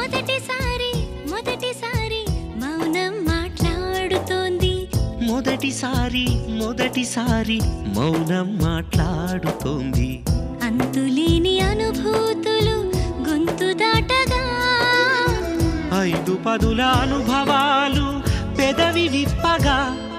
మొదటిసారి మొదటిసారి మౌనం మాట్లాడుతోంది మొదటిసారి మొదటిసారి మౌనం మాట్లాడుతోంది అంతులేని అనుభూతులు గొంతు దాటగా ఐదు పదుల అనుభవాలు పెదవి విప్పగా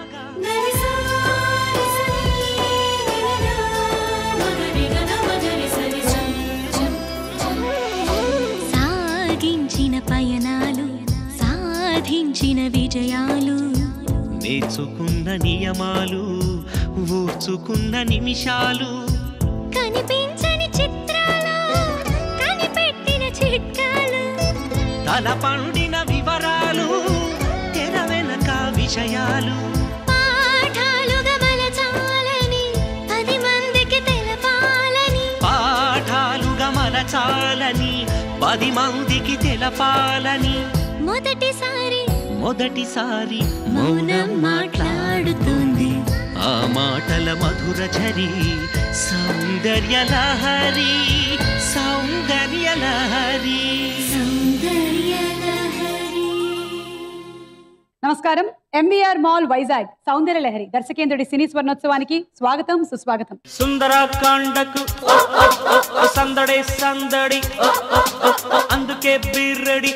సాగించిన పయనాలు సాధించిన విజయాలు నేర్చుకున్న నియమాలు ఊర్చుకున్న నిమిషాలు కనిపించని చిత్రాలు కనిపెట్టిన చిట్కాలు తల పండిన వివరాలు తెర వెనక విషయాలు పాఠాలుగా మలచాలని పది మందికి తెలపాలని పాఠాలుగా మలచాలని పది మందికి తెలపాలని మొదటిసారి మొదటిసారి మౌనం మాట్లాడుతుంది ఆ మాటల మధుర ఝరి సౌందర్య లహరి సౌందర్య లహరి సౌందర్య లహరి నమస్కారం ఎంబీఆర్ మాల్ వైజాగ్ సౌందర్య లహరి దర్శకేంద్రుడి సినీ స్వర్ణోత్సవానికి స్వాగతం సుస్వాగతం సుందరకాండకు సందడే సందడి అందుకే బిర్రడి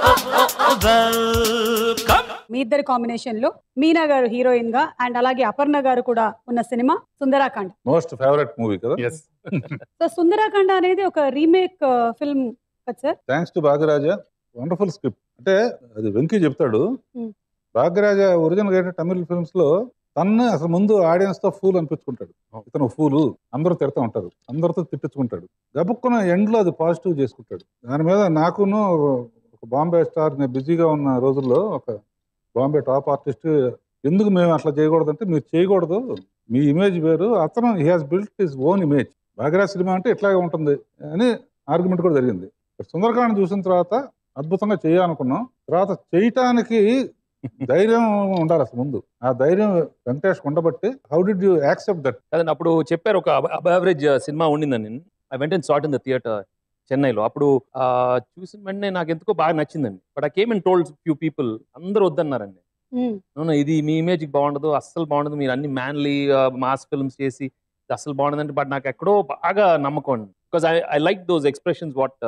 వెల్కమ్ మీ ఇద్దరి కాంబినేషన్ లో మీనా గారు హీరోయిన్ గా అండ్ అలాగే అపర్ణ గారు కూడా ఉన్న cinema Sundarakanda most favourite movie కదా సో సుందరాకాండ అనేది ఒక రీమేక్ ఫిల్మ్ కదా sir thanks to Bhagyaraja wonderful script అంటే అది వెంకీ చెప్తాడు Hmm. భాగ్యరాజా ఒరిజినల్ గా తమిళ ఫిల్మ్స్ లో తన్ను అసలు ముందు ఆడియన్స్ తో ఫూల్ అనిపించుకుంటాడు ఇతను ఫూలు అందరూ తిడతా ఉంటారు అందరితో తిట్టించుకుంటాడు గబుక్కున ఎండ్ లో అది పాజిటివ్ చేసుకుంటాడు దాని మీద నాకును ఒక బాంబే స్టార్ నేను బిజీగా ఉన్న రోజుల్లో ఒక బాంబే టాప్ ఆర్టిస్ట్ ఎందుకు మేము అట్లా చేయకూడదు అంటే మీరు చేయకూడదు మీ ఇమేజ్ వేరు అతను he has built his own image Bhagyaraj cinema అంటే ఇట్లాగే ఉంటుంది అని ఆర్గ్యుమెంట్ కూడా జరిగింది సుందరకాండ్ చూసిన తర్వాత అద్భుతంగా చేయాలనుకున్నాం తర్వాత చేయటానికి ధైర్యం ఉండాలి అసలు ముందు ఆ ధైర్యం వెంకటేష్ ఉండబట్టి how did you accept that కదండి అప్పుడు చెప్పారు ఒక అబావరేజ్ సినిమా ఉండిందని I went and sat in the theatre చెన్నైలో అప్పుడు ఆ, చూసిన వెంటనే నాకు ఎందుకో బాగా నచ్చిందండి but I came and told few people అందరూ వద్దన్నారండి అవును ఇది మీ ఇమేజ్ బాగుండదు అస్సలు బాగుండదు మీరు అన్ని మ్యాన్లీ మాస్ ఫిల్మ్స్ చేసి ఇది అస్సలు బాగుండదు అంటే బట్ నాకు ఎక్కడో బాగా నమ్మకం అండి because I I like those expressions what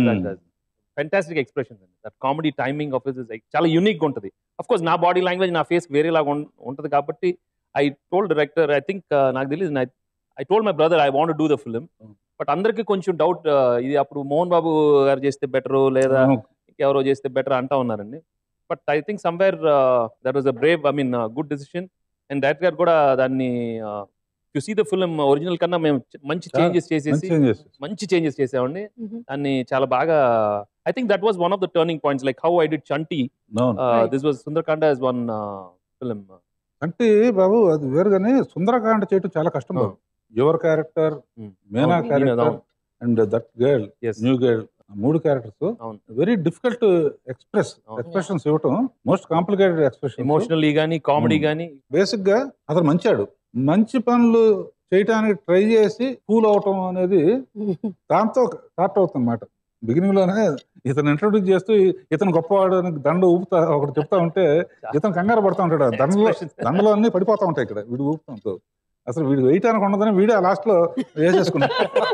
fantastic expressions అండి that comedy timing of his చాలా యూనిక్ ఉంటుంది అఫ్ కోర్స్ నా బాడీ లాంగ్వేజ్ నా ఫేస్ వేరేలాగా ఉంటుంది కాబట్టి I told director I think నాకు తెలియదు I told my brother I want do the film but అందరికీ కొంచెం డౌట్ ఇది అప్పుడు మోహన్ బాబు గారు చేస్తే బెటర్ లేదా ఎవరో చేస్తే బెటర్ అంటా ఉన్నారండి but I think somewhere that was a brave I mean good decision and director గారు కూడా దాన్ని you see the film original కన్నా మేము చ- మంచి చాలా చేంజెస్ చేసేసి చేంజెస్ మంచి చేంజెస్ చేసామండి దాన్ని చాలా బాగా I think that was one of the turning points like how I did Chanti Right. This was Sundarakanda is one film అంటే బాబు అది వేరుగానే సుందరకాండ చేయటం చాలా కష్టం బాబు యువర్ క్యారెక్టర్ మేనా అవును, క్యారెక్టర్ అవును. And that girl is new girl మూడు క్యారెక్టర్స్ అవును. వెరీ డిఫికల్ట్ ఎక్స్ప్రెస్ అవును. ఎక్స్ప్రెషన్స్ ఇవ్వటం మోస్ట్ కాంప్లికేటెడ్ ఎక్స్ప్రెషన్ ఎమోషనల్లీ కానీ కామెడీ Hmm. కానీ బేసిక్ గా అతను మంచాడు మంచి పనులు చేయటానికి ట్రై చేసి కూల్ అవటం అనేది దాంతో స్టార్ట్ అవుతుంది అనమాట బిగినింగ్ లోనే ఇతను ఇంట్రొడ్యూస్ చేస్తూ ఇతను గొప్పవాడు అని దండ ఊపుతా ఒకటి చెప్తా ఉంటే ఇతను కంగారు పడతా ఉంటాడు ఆ దండలో Expressions. దండలో అన్ని పడిపోతా ఉంటాయి ఇక్కడ వీడు ఊపుతాంతో అసలు వీడు వేయటానికి ఉండదని వీడే ఆ లాస్ట్ లో వేసేసుకున్నాడు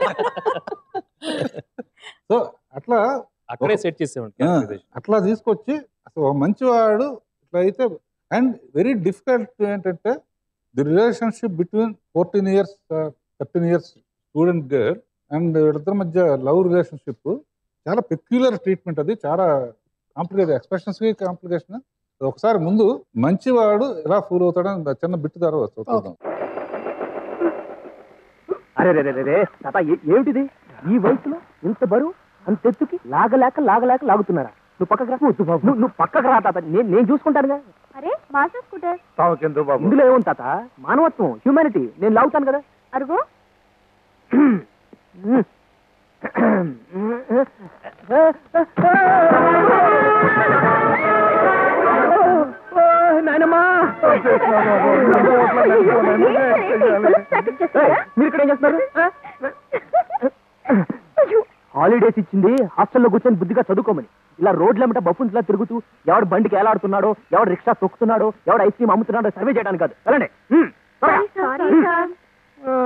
సో అట్లా అక్కడే సెట్ చేసామండి ఆ, అట్లా తీసుకొచ్చి అసలు ఒక మంచివాడు ఇట్లా అయితే అండ్ వెరీ డిఫికల్ట్ ఏంటంటే the relationship between fourteen years thirteen years student girl and వీళ్ళిద్దరి మధ్య లవ్ రిలేషన్షిప్ చాలా పెక్యులర్ ట్రీట్మెంట్ అది చాలా కాంప్లికేటెడ్ ఎక్స్ప్రెషన్స్ కి కాంప్లికేషన్ ఒకసారి ముందు మంచివాడు ఎలా ఫూల్ అవుతాడని చిన్న బిట్ ద్వారా చూద్దాం అరే రే రే రే రే తాత ఏ- ఏమిటిది ఈ వయసులో ఇంత బరువు అంత ఎత్తుకి లాగలేక లాగలేక లాగుతున్నారా నువ్వు పక్కకు రా వద్దు బాబు. నువ్వు నువ్వు పక్కకు రా తాత నేను నేను చూసుకుంటానుగా అరే మాస్టర్ స్కూటర్ ఇందులో ఏముంది తాత మానవత్వం హ్యూమానిటీ నేను లాగుతాను కదా అరుగో నాయనమ్మా మీరు ఇక్కడ ఏం చేస్తున్నారు హాలిడేస్ ఇచ్చింది హాస్టల్లో కూర్చొని బుద్ధిగా చదువుకోమని ఇలా రోడ్లమ్మట బఫున్స్లా తిరుగుతూ ఎవడు బండికి ఏలాడుతున్నాడో ఎవడు రిక్షా తొక్కుతున్నాడో ఎవడు ఐస్ క్రీమ్ అమ్ముతున్నాడో సర్వే చేయడానికి కాదు వెళ్ళండి హ్మ్, త్వరగా. ఆ.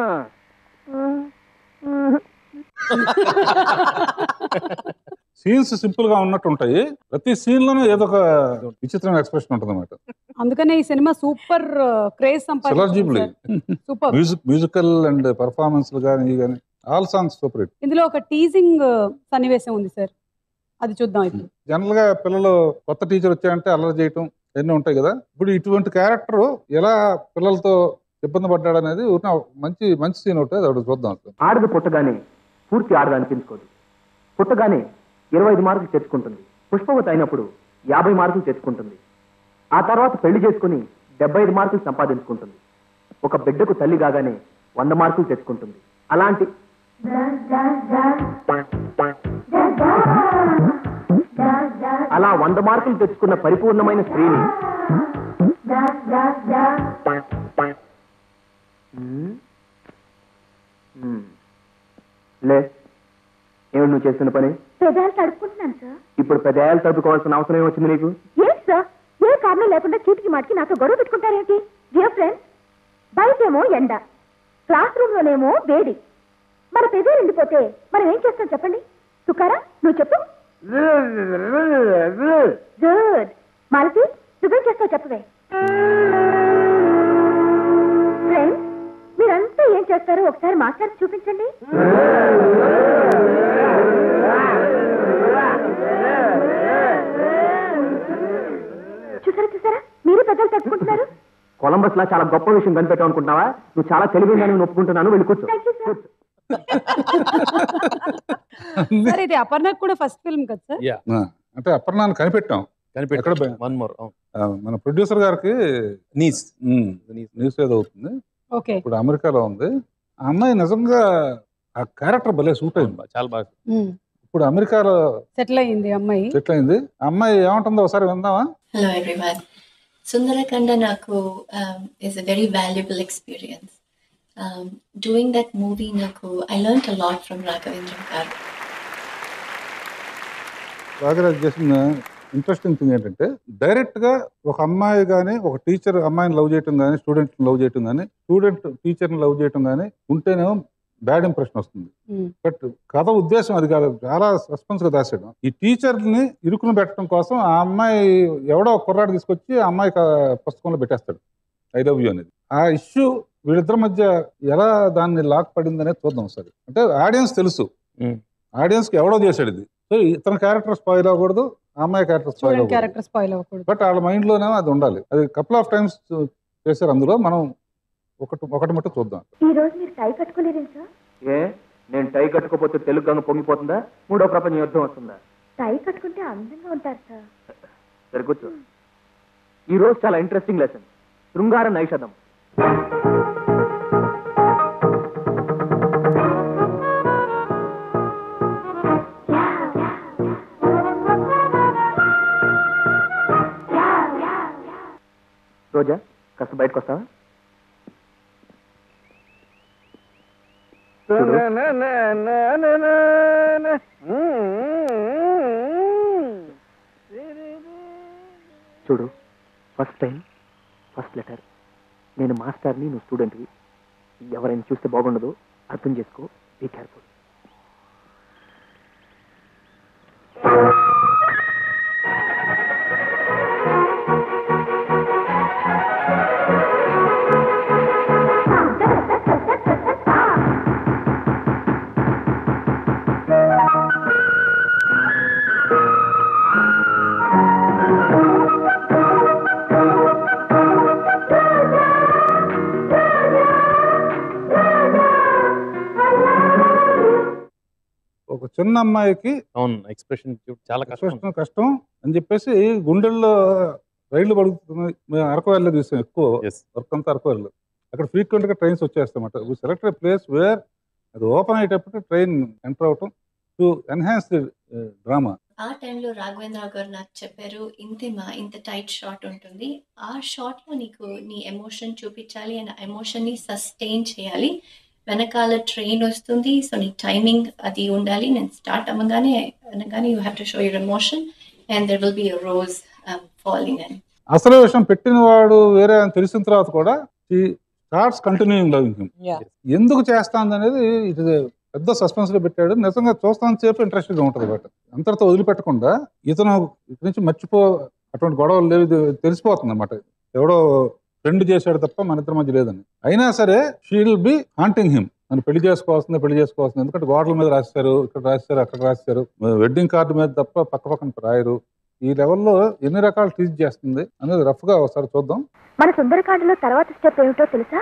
సీన్స్ సింపుల్ గా ఉన్నట్టు ఉంటాయి ప్రతి సీన్ లోనూ ఏదో ఒక విచిత్రమైన ఎక్స్ప్రెషన్ ఉంటుంది అనమాట అందుకనే ఈ సినిమా సూపర్ క్రేజ్ సెలర్జిబుల్ super music musical and performance కానీ కానీ ఆల్ సాంగ్స్ సూపర్ హిట్ ఇందులో ఒక టీజింగ్ సన్నివేశం ఉంది సార్ అది చూద్దాం ఇప్పుడు జనరల్ గా పిల్లలు కొత్త టీచర్ వచ్చాయంటే అల్లరి చేయటం ఎన్ని ఉంటాయి కదా ఇప్పుడు ఇటువంటి క్యారెక్టర్ ఎలా పిల్లలతో ఇబ్బంది పడ్డాడు అనేది ఊరికే మంచి మంచి సీన్ ఒకటి అది ఒకటి చూద్దాం అసలు ఆడది పుట్టగానే పూర్తి ఆడది అనిపించుకోదు పుట్టగానే ఇరవై ఐదు మార్కులు తెచ్చుకుంటుంది పుష్పవతి అయినప్పుడు యాభై మార్కులు తెచ్చుకుంటుంది ఆ తర్వాత పెళ్లి చేసుకుని డెబ్బై ఐదు మార్కులు సంపాదించుకుంటుంది ఒక బిడ్డకు తల్లి కాగానే వంద మార్కులు తెచ్చుకుంటుంది అలాంటి అలా వంద మార్కులు తెచ్చుకున్న పరిపూర్ణమైన స్త్రీని ఉమ్. ఉమ్. లే ఏమిటి నువ్వు చేస్తున్న పని పెదాలు తడుపుకుంటున్నాను సార్ ఇప్పుడు పెద్ద తడుపుకోవాల్సిన అవసరం ఏమొచ్చింది నీకు ఏంటి సార్ ఏ కారణం లేకుండా చీటికి మాటికి నాతో గొడవ పెట్టుకుంటారేంటి డియర్ ఫ్రెండ్ బయటేమో ఎండ క్లాస్ రూమ్ లోనేమో వేడి మన పెదాలు ఎండిపోతే మనం ఏం చేస్తాం చెప్పండి తుకారా నువ్వు చెప్పు గుడ్ మాలతి నువ్వేం చేస్తావు చెప్పవే ఫ్రెండ్స్ మీరంతా ఏం చేస్తారో ఒకసారి మాస్టర్ చూపించండి చూసారా చూసారా మీరే పెద్దలు తట్టుకుంటున్నారు కొలంబస్ లా చాలా గొప్ప విషయం కనిపెట్టావు అనుకుంటున్నావా నువ్వు చాలా తెలివిగా నేను ఒప్పుకుంటున్నాను వెళ్ళి కూర్చో థ్యాంక్ యూ సార్ సార్ ఇది అపర్ణకు కూడా ఫస్ట్ ఫిల్మ్ కదా సార్ యా ఆ, అంటే అపర్ణాన్ని కనిపెట్టాం ఎక్కడ కనిపెట్టాడు పోయా? వన్ మోర్ ఆ, మన ప్రొడ్యూసర్ గారికి నీస్ ఉమ్, నీస్ న్యూస్ ఏదో అవుతుంది ఓకే ఇప్పుడు అమెరికాలో ఉంది ఆ అమ్మాయి నిజంగా ఆ క్యారెక్టర్ భలే సూట్ అయింది చాలా బాగా ఇప్పుడు అమెరికాలో సెటిల్ అయ్యింది అమ్మాయి సెటిల్ అయింది ఆ అమ్మాయి ఏమంటుందో ఒకసారి విందామా Hello, everyone. Sundarakanda Naku um, is a very valuable experience. Um, doing that movie, Naku, I learned a lot from Raghavendra Garu. Rajaraj చేసిన ఇంట్రెస్టింగ్ థింగ్ ఏంటంటే డైరెక్ట్ గా ఒక అమ్మాయి కానీ ఒక టీచర్ అమ్మాయిని లవ్ చేయటం కానీ స్టూడెంట్ లవ్ చేయటం కానీ స్టూడెంట్ టీచర్ని లవ్ చేయటం కానీ ఉంటేనేమో బ్యాడ్ ఇంప్రెషన్ వస్తుంది ఉమ్. బట్ కథ ఉద్దేశం అది కాదు చాలా సస్పెన్స్ గా దాచాడు ఈ టీచర్ ని ఇరుకును పెట్టడం కోసం ఆ అమ్మాయి ఎవడో ఒక కుర్రాడు తీసుకొచ్చి ఆ అమ్మాయి క- పుస్తకంలో పెట్టేస్తాడు ఐ లవ్ యూ అనేది ఆ ఇష్యూ వీళ్ళిద్దరి మధ్య ఎలా దాన్ని లాక్ పడింది అనేది చూద్దాం ఒకసారి అంటే ఆడియన్స్ తెలుసు Mm. ఆడియన్స్ కి ఎవడో చేశాడు ఇది సో ఇతని క్యారెక్టర్ స్పాయిల్ అవ్వకూడదు ఆ అమ్మాయి క్యారెక్టర్ స్పాయిల్ స్టూడెంట్ అవ్వకూడదు క్యారెక్టర్ స్పాయిల్ అవ్వకూడదు బట్ వాళ్ళ మైండ్ లోనే అది ఉండాలి అది కపుల్ ఆఫ్ టైమ్స్ చేశారు అందులో మనం ఒకటి ఒకటి మట్టు చూద్దాం ఈ రోజు మీరు టై కట్టుకోలేరేం సార్ ఏ నేను టై కట్టుకోపోతే తెలుగు గంగ పొంగిపోతుందా మూడో ప్రపంచ యుద్ధం వస్తుందా టై కట్టుకుంటే అందంగా ఉంటారు సార్ సరే కూర్చో ఈ రోజు చాలా ఇంట్రెస్టింగ్ లెసన్ శృంగార నైషధం రోజా కాస్త బయటకు వస్తావా చూడు. చూడు ఫస్ట్ టైం ఫస్ట్ లెటర్ నేను మాస్టర్ని నువ్వు స్టూడెంట్వి ఎవరైనా చూస్తే బాగుండదు అర్థం చేసుకో బీ కేర్ఫుల్ ఒక చిన్న అమ్మాయికి అవును ఎక్స్ప్రెషన్ చాలా కష్టం కష్టం కష్టం అని చెప్పేసి గుండెల్లో రైళ్లు పడుతున్నాయి మేము అరకవెల్లి చూసాం ఎక్కువ ఎస్ వర్క్ అంతా అరకవెల్లు అక్కడ ఫ్రీక్వెంట్ గా ట్రైన్స్ వచ్చేస్తామట సెలెక్టెడ్ ప్లేస్ వేర్ అది ఓపెన్ అయ్యేటప్పుడు ట్రైన్ ఎంటర్ అవటం టు ఎన్హాన్స్ ది డ్రామా ఆ టైంలో రాఘవేంద్ర గారు నాకు చెప్పారు ఇంతేమా ఇంత టైట్ షాట్ ఉంటుంది ఆ షాట్లో నీకు నీ ఎమోషన్ చూపించాలి అండ్ ఎమోషన్ని సస్టైన్ చేయాలి వెనకాల ట్రైన్ వస్తుంది సో నీ టైమింగ్ అది ఉండాలి నేను స్టార్ట్ అవ్వగానే అనగానే you have to show your emotion and there will be a rose falling and అసలు విషయం పెట్టిన వాడు వేరే అని తెలిసిన తర్వాత కూడా ఈ starts continuing loving him Yeah. ఎందుకు చేస్తాంది అనేది ఇది పెద్ద సస్పెన్స్ లో పెట్టాడు నిజంగా చూస్తాను సేపు ఇంట్రెస్టింగ్ ఉంటుంది బట్ అంతటితో వదిలిపెట్టకుండా ఇతను ఇక్కడి నుంచి మర్చిపో అటువంటి గొడవలు లేవు ఇది తెలిసిపోతుంది అనమాట ఎవడో ఫ్రెండ్ చేశాడు తప్ప మన ఇద్దరి మధ్య లేదని అయినా సరే షీల్ బి హాంటింగ్ హిమ్ నన్ను పెళ్లి చేసుకోవాల్సిందే పెళ్లి చేసుకోవాల్సింది ఎందుకంటే గోడల మీద రాశారు ఇక్కడ రాశారు అక్కడ రాశారు వెడ్డింగ్ కార్డు మీద తప్ప పక్క పక్కన రాయరు ఈ లెవెల్లో ఎన్ని రకాలు టీచ్ చేస్తుంది అనేది రఫ్ గా ఒకసారి చూద్దాం మన సుందరకాండలో తర్వాత స్టెప్ ఏమిటో తెలుసా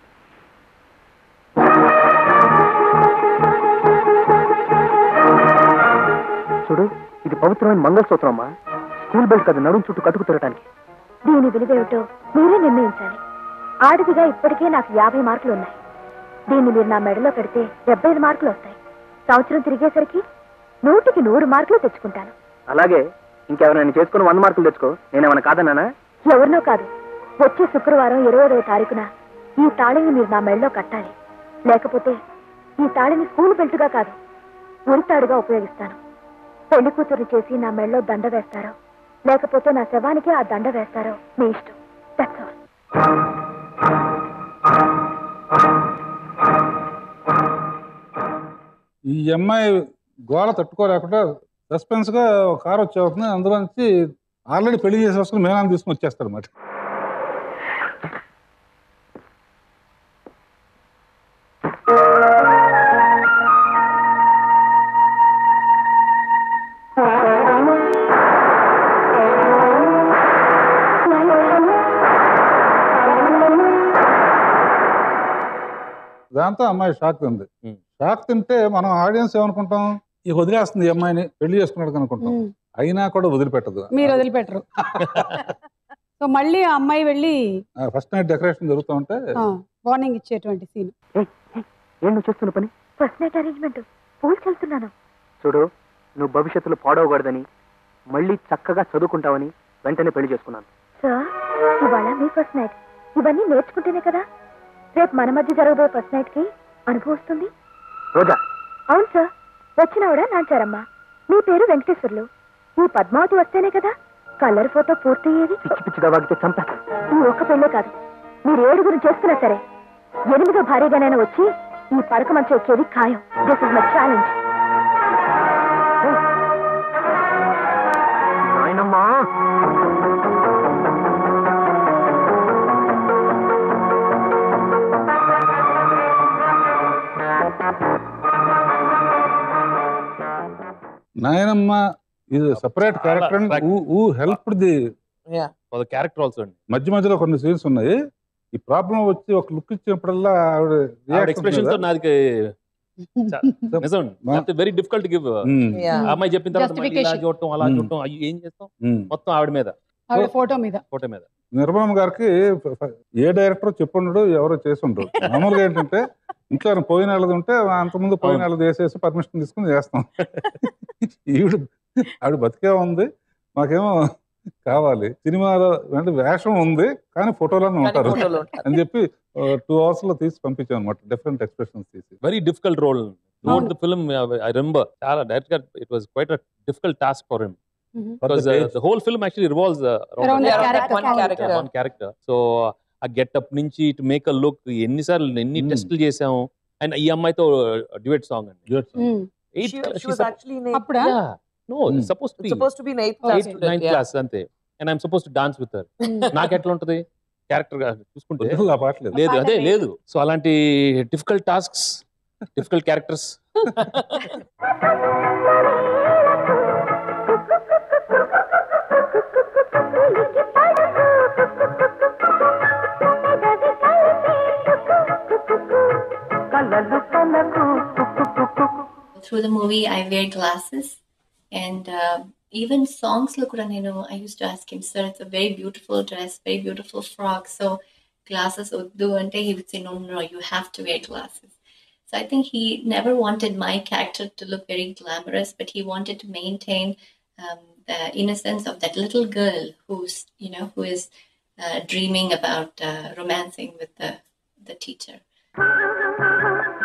చూడు ఇది పవిత్రమైన మంగళసూత్రం అమ్మా స్కూల్ బెల్ట్ కదా నడుం చుట్టూ కట్టుకు తిరగటానికి దీని విలువేమిటో మీరే నిర్ణయించాలి ఆడదిగా ఇప్పటికే నాకు యాభై మార్కులు ఉన్నాయి దీన్ని మీరు నా మెడలో పెడితే డెబ్బై ఐదు మార్కులు వస్తాయి సంవత్సరం తిరిగేసరికి నూటికి నూరు మార్కులు తెచ్చుకుంటాను అలాగే ఇంకెవరైనా చేసుకుని వంద మార్కులు తెచ్చుకో నేనేమైనా కాదన్నానా ఎవరినో కాదు వచ్చే శుక్రవారం ఇరవై ఐదవ తారీఖున ఈ తాళిని మీరు నా మెడలో కట్టాలి లేకపోతే ఈ తాళిని స్కూల్ బెల్ట్గా కాదు ఉరితాడుగా ఉపయోగిస్తాను పెళ్లి కూతురు చేసి నా మెడలో దండ వేస్తారో లేకపోతే నా శవానికి ఆ దండ వేస్తారో మీ ఇష్టం దట్స్ ఆల్ ఈ అమ్మాయి గోల తట్టుకోలేకుండా సస్పెన్స్ గా ఒక కారు వచ్చేస్తుంది అందులో నుంచి ఆల్రెడీ పెళ్లి చేసి వస్తున్న మేనాన్ని తీసుకుని వచ్చేస్తారు అన్నమాట దాంతో అమ్మాయి షాక్ తింది Hmm. షాక్ తింటే మనం ఆడియన్స్ ఏమనుకుంటాం ఇక వదిలేస్తుంది ఈ అమ్మాయిని పెళ్లి చేసుకున్నాడు అనుకుంటాం ఉమ్. అయినా కూడా వదిలిపెట్టదు మీరు వదిలిపెట్టరు సో మళ్ళీ ఆ అమ్మాయి వెళ్ళి ఫస్ట్ నైట్ డెకరేషన్ జరుగుతూ ఉంటే వార్నింగ్ ఇచ్చేటువంటి సీన్ ఏం నువ్వు చేస్తున్న పని ఫస్ట్ నైట్ అరేంజ్మెంట్ పూలు చల్లుతున్నాను చూడు నువ్వు భవిష్యత్తులో పాడవకూడదని మళ్ళీ చక్కగా చదువుకుంటావని వెంటనే పెళ్లి చేసుకున్నాను సార్ ఇవాళ మీ ఫస్ట్ నైట్ ఇవన్నీ నేర్చుకుంటేనే కదా రేపు మన మధ్య జరగబోయే ఫస్ట్ నైట్ కి అనుభవం వస్తుంది రోజా అవును సార్ వచ్చినవిడ నాంచారమ్మ మీ పేరు వెంకటేశ్వర్లు ఈ పద్మావతి వస్తేనే కదా కలర్ ఫోటో పూర్తయ్యేది పిచ్చి పిచ్చిగా వాగితే చంపేస్తా ఈ ఒక్క పెళ్ళే కాదు మీరు ఏడుగురు చేసుకున్నా సరే ఎనిమిదో భారీగానైనా వచ్చి ఈ పడక మంచి ఎక్కేది ఖాయం దిస్ ఇస్ మై ఛాలెంజ్ నాయనమ్మా నాయనమ్మ ఇది సపరేట్ క్యారెక్టర్ ఊ help the for the character also అండి మధ్య మధ్యలో కొన్ని సీన్స్ ఉన్నాయి ఈ ప్రాబ్లం వచ్చి ఒక లుక్ ఇచ్చినప్పుడల్లా ఆవిడ reaction ఎక్స్ప్రెషన్ తో మీద, నాది చ- నిజం మా- వెరీ డిఫికల్ట్ గివ్ ఉమ్, అమ్మాయి చెప్పిన తర్వాత మళ్ళీ ఇలా Justification. చూడటం అలా Hmm. చూడటం అయ్యో ఏం చేస్తాం ఉమ్. మొత్తం ఆవిడ మీద ఆవిడ ఫోటో మీద ఫోటో మీద నిర్మలం గారికి ఫ- ఫ- ఏ డైరెక్టర్ చెప్పుండడు ఎవరో చేసి ఉండరు మామూలుగా ఏంటంటే ఇంట్లో ఎవరైనా పోయిన వాళ్ళది ఉంటే అంతకుముందు పోయిన అవును. వాళ్ళది వేసేసి పర్మిషన్ తీసుకుని చేస్తాం ఈవిడ ఆవిడ బతికే ఉంది మాకేమో కావాలి సినిమాలో అంటే వేషం ఉంది కానీ ఫోటోలోనే ఉంటారు అని చెప్పి టూ అవర్స్ లో తీసి పంపించాం అనమాట డిఫరెంట్ ఎక్స్ప్రెషన్స్ తీసి వెరీ డిఫికల్ట్ రోల్ త్రూఅవుట్ అవును. ద ఫిల్మ్ ఐ రిమెంబర్ చాలా డైరెక్ట్ గా it was quite a difficult task for him because the whole film actually revolves Around the that character. character. One character. One character so ఆ getup నుంచి to make a look ఎన్నిసార్లు ఎన్ని Hmm. టెస్టులు చేసాము and ఈ అమ్మాయితో duet song అండి um. Eight She, cla- she she's was sup- actually in eighth, అప్పుడా yeah. No, Hmm. it's supposed to be supposed to be in eighth Okay. class. eighth, student, ninth yeah. class అంతే and I'm supposed to dance with her um. నాకు ఎట్లా ఉంటది character గా చూసుకుంటే వద్దు, ఆ పాట లేదు లేదు అదే Finally. లేదు సో అలాంటి difficult tasks difficult characters through the movie I wear glasses and uh, even songs look you know I used to ask him sir it's a very beautiful dress very beautiful frock so glasses do and he would say no no no you have to wear glasses so I think he never wanted my character to look very glamorous but he wanted to maintain um, the innocence of that little girl who's you know who is uh, dreaming about uh, romancing with the the teacher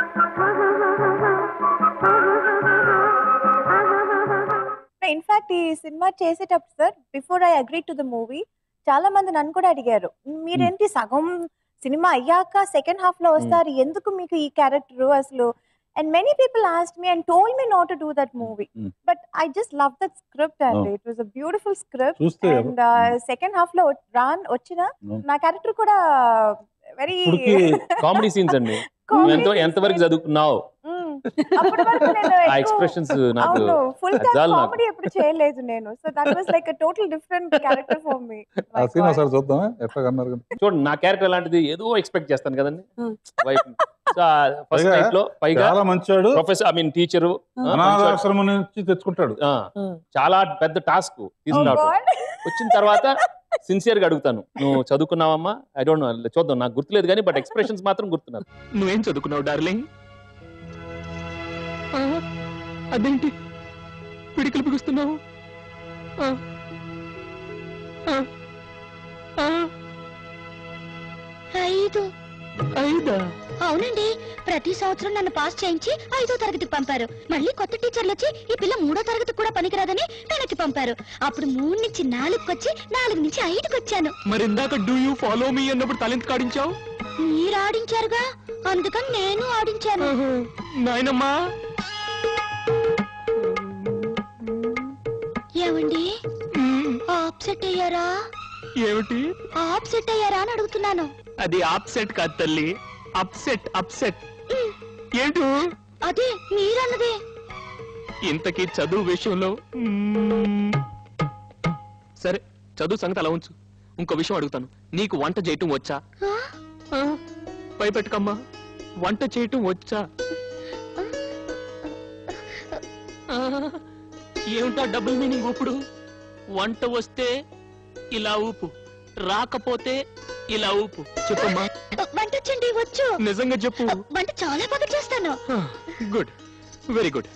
in fact ఈ cinema చేసేటప్పుడు sir before I agree to the movie చాలా మంది నన్ను కూడా అడిగారు మీరేంటి సగం cinema అయ్యాక సెకండ్ హాఫ్ లో వస్తారు ఎందుకు మీకు ఈ క్యారెక్టర్ అసలు and many people asked me and told me not to do that movie Hmm. But I just love that script and Oh. It was a beautiful script చూస్తే and second half లో రాన్ వచ్చిన No. నా character కూడా very ఇప్పటికి comedy scenes అండి నువ్వు ఎంత ఎంతవరకు చదువుకున్నావు అప్పటి వరకు నేను ఆ ఎక్కువ- ఎక్స్ప్రెషన్స్ నాకు అవును ఫుల్ అది టైం చాలు నాకు. కామెడీ ఎప్పుడు చేయలేదు నేను so that was like a total different character for me ఆ సీన్ ఒకసారి చూద్దామా ఎట్లా కన్నారు కదా. చూడండి నా క్యారెక్టర్ లాంటిది ఏదో ఎక్స్పెక్ట్ చేస్తాను కదండి Hmm. వైఫ్ సో ఫస్ట్ పైగా నైట్ లో పైగా చాలా మంచివాడు ప్రొఫెసర్ ఐ మీన్ టీచరు అనాథాశ్రమం నుంచి తెచ్చుకుంటాడు చాలా పెద్ద టాస్క్ తీసుకురావటం వచ్చిన తర్వాత సిన్సియర్ గా అడుగుతాను నువ్వు చదువుకున్నావమ్మా ఐ డోంట్ నో చూద్దాం నాకు గుర్తులేదు కానీ బట్ ఎక్స్ప్రెషన్స్ మాత్రం గుర్తున్నారు నువ్వేం చదువుకున్నావు డార్లింగ్ అదేంటి పిడికలు బిగుస్తున్నావు ఆ, ఆ, ఆ, ఐదు ఐదా అవునండి ప్రతి సంవత్సరం నన్ను పాస్ చేయించి ఐదో తరగతికి పంపారు మళ్ళీ కొత్త టీచర్లు వచ్చి ఈ పిల్ల మూడో తరగతి కూడా పనికిరాదని వెనక్కి పంపారు అప్పుడు మూడు నుంచి నాలుగుకి వచ్చి నాలుగు నుంచి ఐదుకి వచ్చాను మరి ఇందాక డూ యూ ఫాలో మీ అన్నప్పుడు తలెంత కాడించావు మీరు ఆడించారుగా అందుకని నేను ఆడించాను నాయనమ్మా ఏమండి ఆప్సెట్ అయ్యారా ఏమిటి ఆప్సెట్ అయ్యారా అని అడుగుతున్నాను అది ఆప్సెట్ కాదు తల్లి అప్సెట్ అప్సెట్ ఏంటి అదే మీరన్నదే ఇంతకీ చదువు విషయంలో మ్మ్. సరే చదువు సంగతి అలా ఉంచు ఇంకో విషయం అడుగుతాను నీకు వంట చేయటం వచ్చా ఆ? ఆ, భయపెట్టకమ్మా వంట చేయటం వచ్చా ఆ, ఏమిటా డబుల్ మీనింగ్ ఊపుడు వంట వస్తే ఇలా ఊపు రాకపోతే ఇలా ఊపు చెప్పమ్మా వంట వచ్చండి వచ్చు నిజంగా చెప్పు వంట చాలా బాగా చేస్తాను గుడ్ వెరీ గుడ్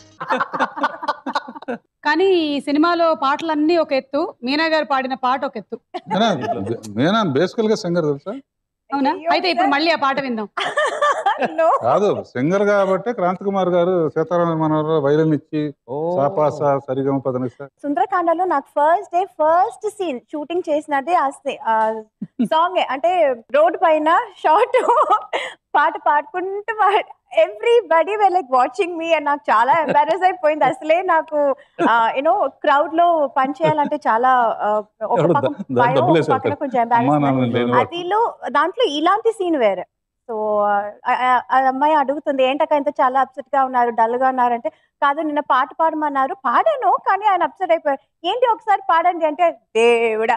కానీ ఈ సినిమాలో పాటలన్నీ ఒక ఎత్తు మీనా గారు పాడిన పాట ఒక ఎత్తు నేనా నేనా బేసికల్ గా సింగర్ తెలుసా అవునా అయితే ఇప్పుడు మళ్ళీ ఆ పాట విందాం నో కాదు సింగర్ కాబట్టి క్రాంతి కుమార్ గారు సీతారామ మనోహర్ వైలన్ ఇచ్చి సాపాస సరిగమ పదనిస సుందరకాండలో నాకు first day first scene shooting చేసినదే ఆ సాంగ్ అంటే రోడ్ పైన షార్ట్ పాట పాడుకుంటూ everybody was like watching me and నాకు చాలా ఎంబారెస్ అయిపోయింది అసలే నాకు యూనో క్రౌడ్ లో పని చేయాలంటే చాలా ఆ, ఒక ఎవరు పక్కన దా- దా- భయం, డబ్బులు ఒక వేసేస్తారు. పక్కన కొంచెం అమ్మా embarrassment. నాన్న లేని వాడు. అదిలో దాంట్లో ఇలాంటి సీన్ వేరే సో ఆ అమ్మాయి అడుగుతుంది ఏంటక్క ఇంత చాలా అప్సెట్ గా ఉన్నారు డల్ గా ఉన్నారంటే కాదు నిన్న పాట పాడమన్నారు పాడాను కానీ ఆయన అప్సెట్ అయిపోయారు ఏంటి ఒకసారి పాడండి అంటే దేవుడా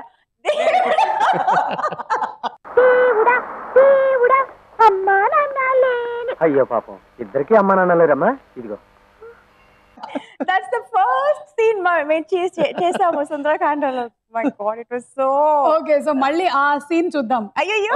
దేవుడా దేవుడా అమ్మా నాన్న లేని అయ్యో పాపం ఇద్దరికి అమ్మ నాన్నలేరమ్మా ఇదిగో దట్స్ ద ఫస్ట్ సీన్ మేము చేసి- చేసాము సుందరకాండలో my god it was so okay so మళ్ళీ ఆ సీన్ చూద్దాం అయ్యో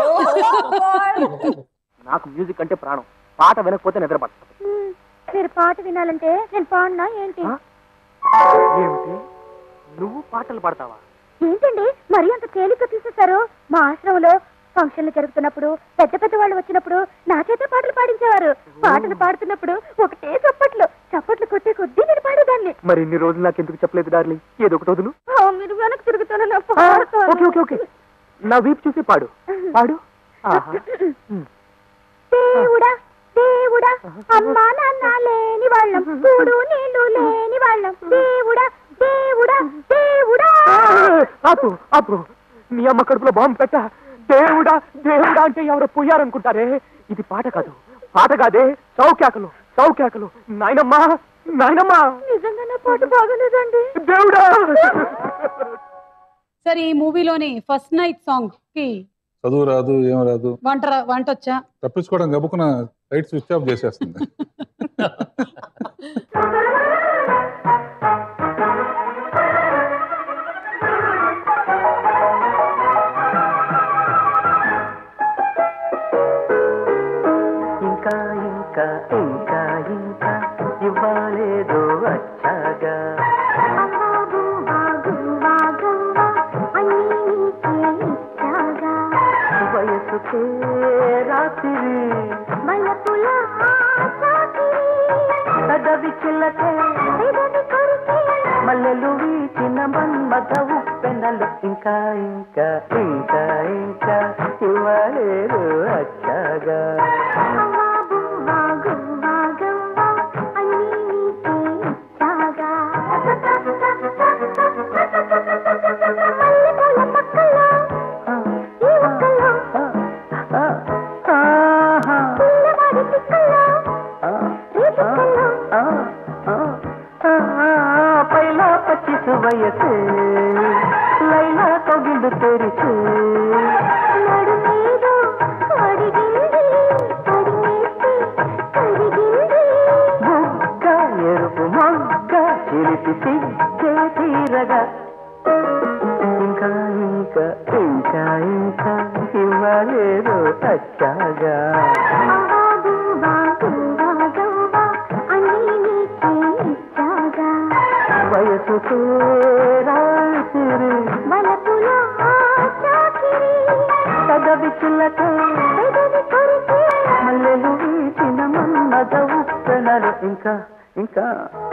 నాకు మ్యూజిక్ అంటే ప్రాణం పాట వినకపోతే నిద్ర పట్టదు మ్మ్. మీరు పాట వినాలంటే నేను పాడినా ఏంటి ఆ? ఏమిటి నువ్వు పాటలు పాడతావా ఏంటండి మరీ అంత తేలిక తీసేశారు మా ఆశ్రమంలో ఫంక్షన్లు జరుగుతున్నప్పుడు పెద్ద పెద్ద వాళ్ళు వచ్చినప్పుడు నా చేత పాటలు పాడించేవారు పాటలు పాడుతున్నప్పుడు ఒకటే చప్పట్లు చప్పట్లు కొట్టే కొద్దీ నేను పాడేదాన్ని మరి ఇన్ని రోజులు నాకు ఎందుకు చెప్పలేదు డార్లింగ్ ఏదో ఒకటి వదులు ఆ, మీరు వెనక్కి తిరుగుతాను నా ఆ, ఓకే ఓకే ఓకే నా వీపు చూసి పాడు పాడు ఆహా. దేవుడా దేవుడా అమ్మా నాన్న లేని వాళ్ళం కూడు నీళ్లు లేని వాళ్ళం దేవుడా దేవుడా దేవుడా ఆపు ఆపు నీ అమ్మ కడుపులో బాంబు పెట్ట దేవుడా దేవుడా అంటే ఎవరో పోయారనుకుంటారే ఇది పాట కాదు పాట కాదే సౌక్యాకలు సౌక్యాకలు నాయనమ్మా నాయనమ్మా నిజంగా నా పాట బాగలేదండి దేవుడా సరే ఈ మూవీలోని ఫస్ట్ నైట్ సాంగ్ కి చదువు రాదు ఏం రాదు వంట రా- వంట వచ్చా తప్పించుకోవడం గబుకున్న లైట్ స్విచ్ ఆఫ్ చేసేస్తుంది ఇంకా ఇంకా ఇంకా ఇంకా ఇవ్వాలేదో వచ్చాగా వయసుకే రాత్రి పెదవి చిల్లకే మల్లెలు వీచిన మన్మథ ఉప్పెనలు ఇంకా ఇంకా ఇంకా ఇంకా ఇవ్వలేరు అచ్చాగా పైలా పచ్చిసు వయసే లైలా తొగిడు తెరిచే బుగ్గ ఎరుపు మొగ్గ చిలిపి సిగ్గే తీరగా ఇంకా ఇంకా ఇంకా ఇంకా ఇవ్వలేరు అచ్చాగా వయసుకు రాసిరి పదవి చిల్లక మల్లెలు వీచిన మన్మద ఉప్పెనలు ఇంకా ఇంకా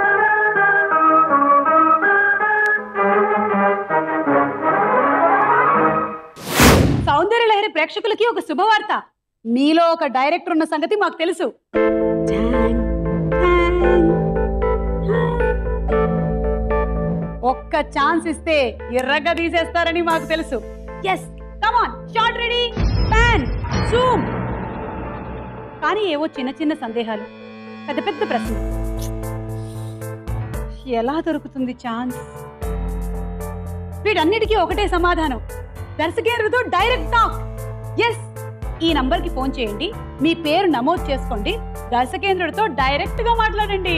సౌందర్య లహరి ప్రేక్షకులకి ఒక శుభవార్త మీలో ఒక డైరెక్టర్ ఉన్న సంగతి మాకు తెలుసు ఒక్క ఛాన్స్ ఇస్తే ఎర్రగా తీసేస్తారని మాకు తెలుసు yes come on shot ready pan zoom కానీ ఏవో చిన్న చిన్న సందేహాలు పెద్ద పెద్ద ప్రశ్న ఎలా దొరుకుతుంది ఛాన్స్ వీటన్నిటికీ ఒకటే సమాధానం దర్శకేంద్రతో డైరెక్ట్ టాక్ ఎస్ ఈ నంబర్ కి ఫోన్ చేయండి మీ పేరు నమోదు చేసుకోండి దర్శకేంద్రుడితో డైరెక్ట్ గా మాట్లాడండి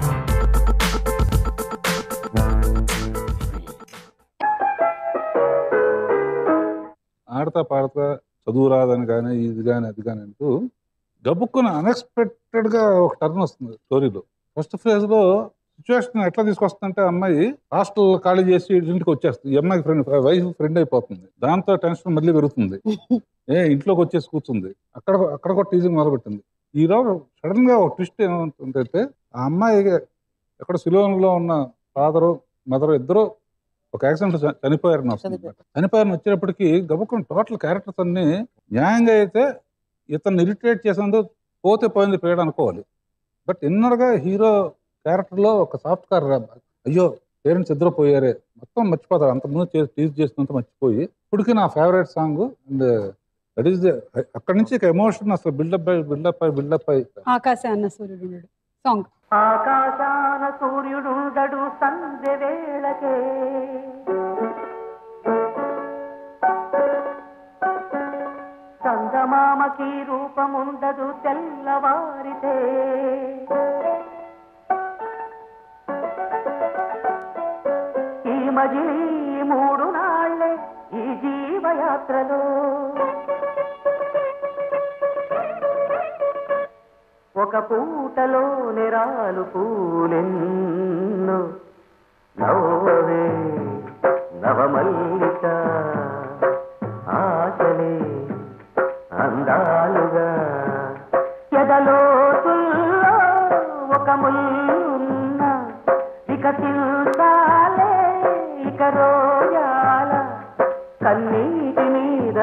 ఆడతా పాడతా చదువు రాదని కానీ ఇది కానీ అది కానీ అంటూ గబుక్కున అన్ఎక్స్పెక్టెడ్ గా ఒక టర్న్ వస్తుంది స్టోరీలో ఫస్ట్ ఫేజ్ లో సిచ్యువేషన్ ఎట్లా తీసుకొస్తుందంటే అమ్మాయి హాస్టల్ ఖాళీ చేసి ఇంటికి వచ్చేస్తుంది ఈ అమ్మాయి ఫ్రెండ్ వైఫ్ ఫ్రెండ్ అయిపోతుంది దాంతో టెన్షన్ మళ్ళీ పెరుగుతుంది ఏ ఇంట్లోకి వచ్చేసి కూర్చుంది అక్కడ అక్కడ కూడా టీజింగ్ మొదలుపెట్టింది ఈరోజు సడన్ గా ఒక ట్విస్ట్ ఏమవుతుందంటే ఆ అమ్మాయి ఎక్కడ సిలోన్లో ఉన్న ఫాదరు మదర్ ఇద్దరు ఒక యాక్సిడెంట్ చనిపోయారని వస్తుంది చనిపోయారని వచ్చేటప్పటికి గబుక్కుని టోటల్ క్యారెక్టర్స్ అన్ని న్యాయంగా అయితే ఇతన్ని ఇరిటేట్ చేసినందుకు పోతే పోయింది పేడ అనుకోవాలి బట్ ఇన్నర్గా హీరో క్యారెక్టర్లో ఒక సాఫ్ట్ కార్ అయ్యో పేరెంట్స్ ఇద్దరు పోయారే మొత్తం మర్చిపోతారు అంత ముందు చేసి టీజ్ చేసినంత మర్చిపోయి ఇప్పటికీ నా favourite song and that is అక్కడి నుంచి ఇక ఎమోషన్ అసలు బిల్డప్ అయి బిల్డప్ అయి బిల్డప్ అయి ఆకాశ అన్న సూర్యుడు సాంగ్ ఆకాశాన సూర్యుడుండడు సంధ్య వేళకే చందమామకి రూపముండదు తెల్లవారితే ఈ మజిలీ మూడు నాళ్ళే ఈ జీవయాత్రలో ఒక పూటలో నిరాలు పూలెన్ను నవ్వవే నవమల్లిక ఆశలే అందాలుగా ఎదలోతుల్లో ఒక ముల్లున్న వికసించాలే ఇక రోజాల కన్నీటి మీద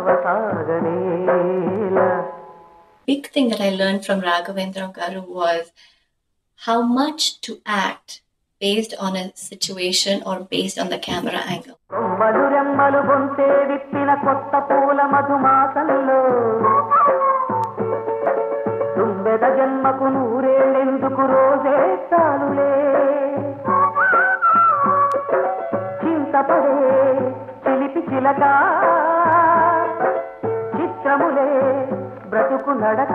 నావసాగనేలా big thing that I learned from Raghavendra Garu was how much to act based on a situation or based on the camera angle. కొమ్మలు రెమ్మలు బొంతే విప్పిన కొత్త పూల మధుమాసంలో తుంబెద జన్మకు నూరేళ్ళెందుకు రోజే చాలులే చింతపడే చిలిపి చిలక చిత్రములే బ్రతుకు నడక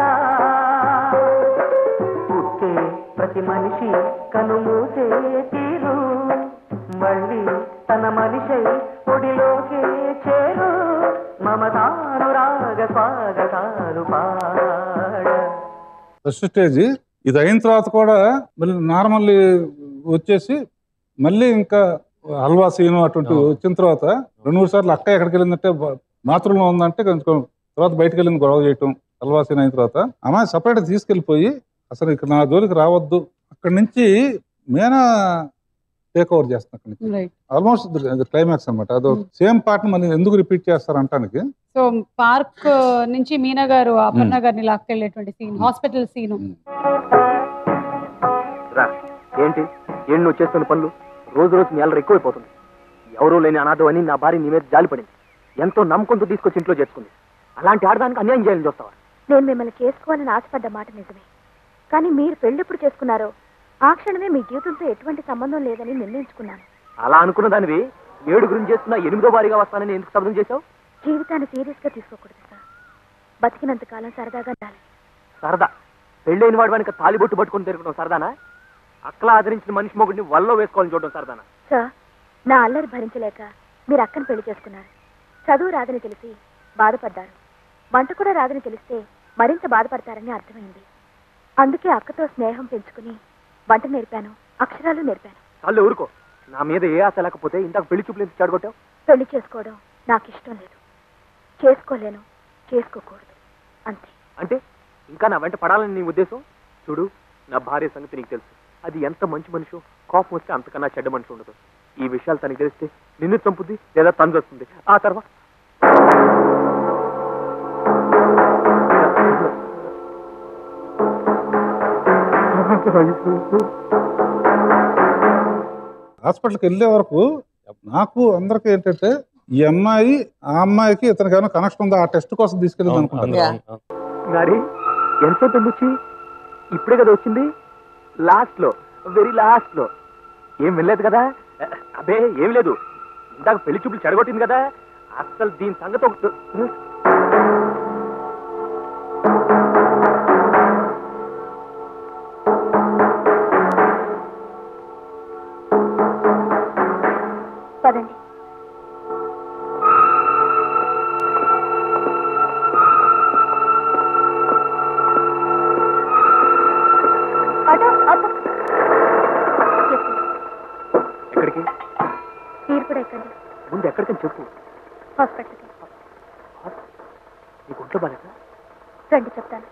పుట్టే ప్రతి మనిషి కనుమూసే తీరు మళ్ళీ తన మనిషై ఒడిలోకే చేరు మమతానురాగ స్వాగతాలు పాడ ఫస్ట్ స్టేజ్ ఇది అయిన తర్వాత కూడా మళ్ళీ నార్మల్ వచ్చేసి మళ్ళీ ఇంకా హల్వా సీను అటువంటి వచ్చిన తర్వాత రెండు మూడు సార్లు అక్క ఎక్కడికి వెళ్ళిందంటే బాత్రూంలో ఉందంటే కొంచెం తర్వాత బయటకు వెళ్ళింది గొడవ చేయటం హల్వా సీన్ అయిన తర్వాత అమ్మాయి సపరేట్ తీసుకెళ్ళిపోయి అసలు ఇక్కడ నా జోలికి రావద్దు అక్కడి నుంచి మేనా టేక్ ఓవర్ చేస్తాను అక్కడి నుంచి రైట్ ఆల్మోస్ట్ క్లైమాక్స్ అన్నమాట అదో సేమ్ పార్ట్ మళ్ళీ ఎందుకు రిపీట్ చేస్తారు అంటానికి సో పార్క్ నుంచి మీనా గారు అపర్ణ గారిని లాక్కెళ్ళేటువంటి సీన్ హాస్పిటల్ సీన్ రా ఏంటి ఏంటి నువ్వు చేస్తున్న పనులు రోజు రోజు నీ అల్లరి ఎక్కువైపోతుంది ఎవరూ లేని అనాథం అని నా భార్య నీ మీద జాలిపడింది ఎంతో నమ్మకంతో తీసుకొచ్చి ఇంట్లో చేసుకుంది అలాంటి ఆడదానికి అన్యాయం చేయాలని చూస్తావా నేను మిమ్మల్ని చేసుకోవాలని ఆశపడ్డ మాట నిజమే కానీ మీరు పెళ్ళెప్పుడు చేసుకున్నారో ఆ క్షణమే మీ జీవితంతో ఎటువంటి సంబంధం లేదని నిర్ణయించుకున్నాను అలా అనుకున్న దానివి ఏడు గురించి చేస్తున్నా ఎనిమిదో వారిగా వస్తానని ఎందుకు శబ్దం చేశావు జీవితాన్ని సీరియస్ గా తీసుకోకూడదు సార్ బతికినంత కాలం సరదాగా ఉండాలి సరదా పెళ్ళైన వాడి వెనక తాలిబొట్టు పట్టుకొని తిరగడం సరదానా అక్కలా ఆదరించిన మనిషి మొగుడిని వల్లో వేసుకోవాలని చూడడం సరదానా సార్ నా అల్లరి భరించలేక మీరు అక్కను పెళ్లి చేసుకున్నారు చదువు రాదని తెలిసి బాధపడ్డారు వంట కూడా రాదని తెలిస్తే మరింత బాధపడతారని అర్థమైంది అందుకే అక్కతో స్నేహం పెంచుకుని వంట నేర్పాను అక్షరాలు నేర్పాను చాలు ఊరుకో నా మీద ఏ ఆశ లేకపోతే ఇందాక పెళ్లి చూపులు ఎందుకు చెడగొట్టావు పెళ్లి చేసుకోవడం నాకు ఇష్టం లేదు చేసుకోలేను చేసుకోకూడదు అంతే అంటే ఇంకా నా వెంట పడాలని నీ ఉద్దేశం చూడు నా భార్య సంగతి నీకు తెలుసు అది ఎంత మంచి మనిషి కోపం వస్తే అంతకన్నా చెడ్డ మనిషి ఉండదు ఈ విషయాలు తనకి తెలిస్తే నిన్ను చంపుద్ది లేదా తను వస్తుంది ఆ తర్వాత హాస్పిటల్కి వెళ్ళే వరకు నాకు అందరికీ ఏంటంటే ఈ అమ్మాయి ఆ అమ్మాయికి ఇతనికి ఏమైనా కనెక్షన్ ఉందా ఆ టెస్ట్ కోసం తీసుకెళ్ళింది అనుకుంటాను మరి ఎంతసేపు వచ్చి ఇప్పుడే కదా వచ్చింది లాస్ట్ లో వెరీ లాస్ట్ లో ఏం వెళ్ళలేదు కదా అబే ఏం లేదు ఇందాక పెళ్లి చూపులు చెడగొట్టింది కదా అసలు దీని సంగతి ఒక పదండి అటో అటో ఎక్కడికి మీరు కూడా ఎక్కండి ముందు ఎక్కడికని చెప్పు హాస్పిటల్కి నీకు ఒంట్లో బాగా రండి చెప్తాను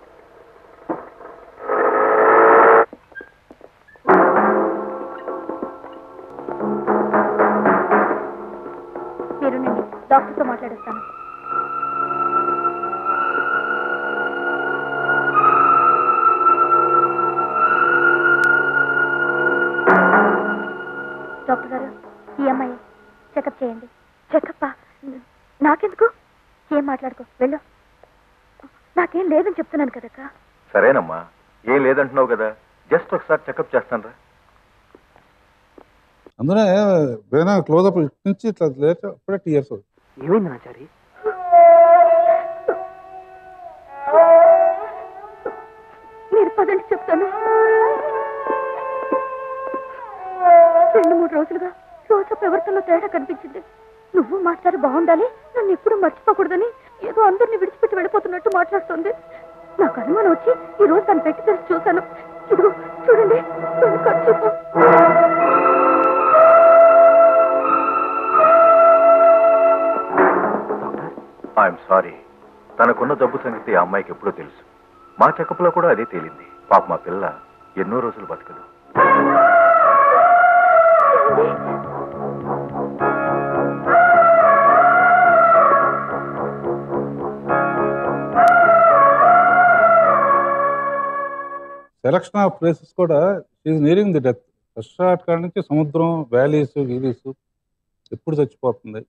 మీరునండి డాక్టర్తో మాట్లాడేస్తాను డాక్టర్ గారు ఈ అమ్మాయి చెకప్ చేయండి చెకప్ నాకెందుకు ఏం మాట్లాడుకో వెళ్ళు నాకేం లేదని చెప్తున్నాను కదక్క సరేనమ్మా ఏం లేదంటున్నావు కదా జస్ట్ ఒకసారి చెకప్ చేస్తాను రా అందులో వేనా క్లోజ్అప్ నుంచి ఇట్లా లేచి అప్పుడే టీ ఇయర్స్ ఏమైంది నాచారి మీరు పదండి చెప్తాను రెండు మూడు రోజులుగా రోజు ప్రవర్తనలో తేడా కనిపించింది నువ్వు మాస్టర్ బాగుండాలి నన్ను ఎప్పుడు మర్చిపోకూడదని ఏదో అందరిని విడిచిపెట్టి వెళ్ళిపోతున్నట్టు మాట్లాడుతుంది నాకు అనుమానం వచ్చి ఈ రోజు తను పెట్టి తెలిసి చూశాను ఇదిగో చూడండి నన్ను ఖర్చు ఐఎమ్ సారీ తనకున్న జబ్బు సంగతి ఆ అమ్మాయికి ఎప్పుడో తెలుసు మా చెకప్లో కూడా అదే తేలింది పాప మా పిల్ల ఎన్నో రోజులు బతకదు సెలక్షన్ ఆఫ్ ప్లేసెస్ కూడా is nearing the death first shot కాడ నుంచి సముద్రం వ్యాలీస్ గీలీస్ ఎప్పుడు చచ్చిపోతుంది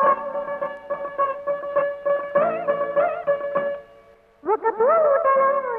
ఒక పూటలో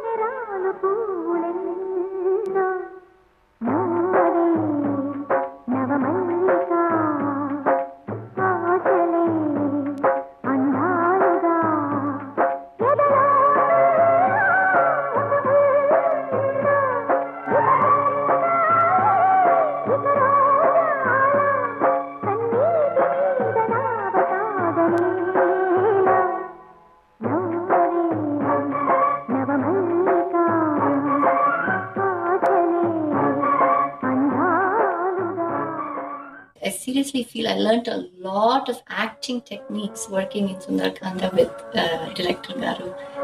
seriously feel I learned a lot of acting techniques working in Sundarkanda with uh, director Garu.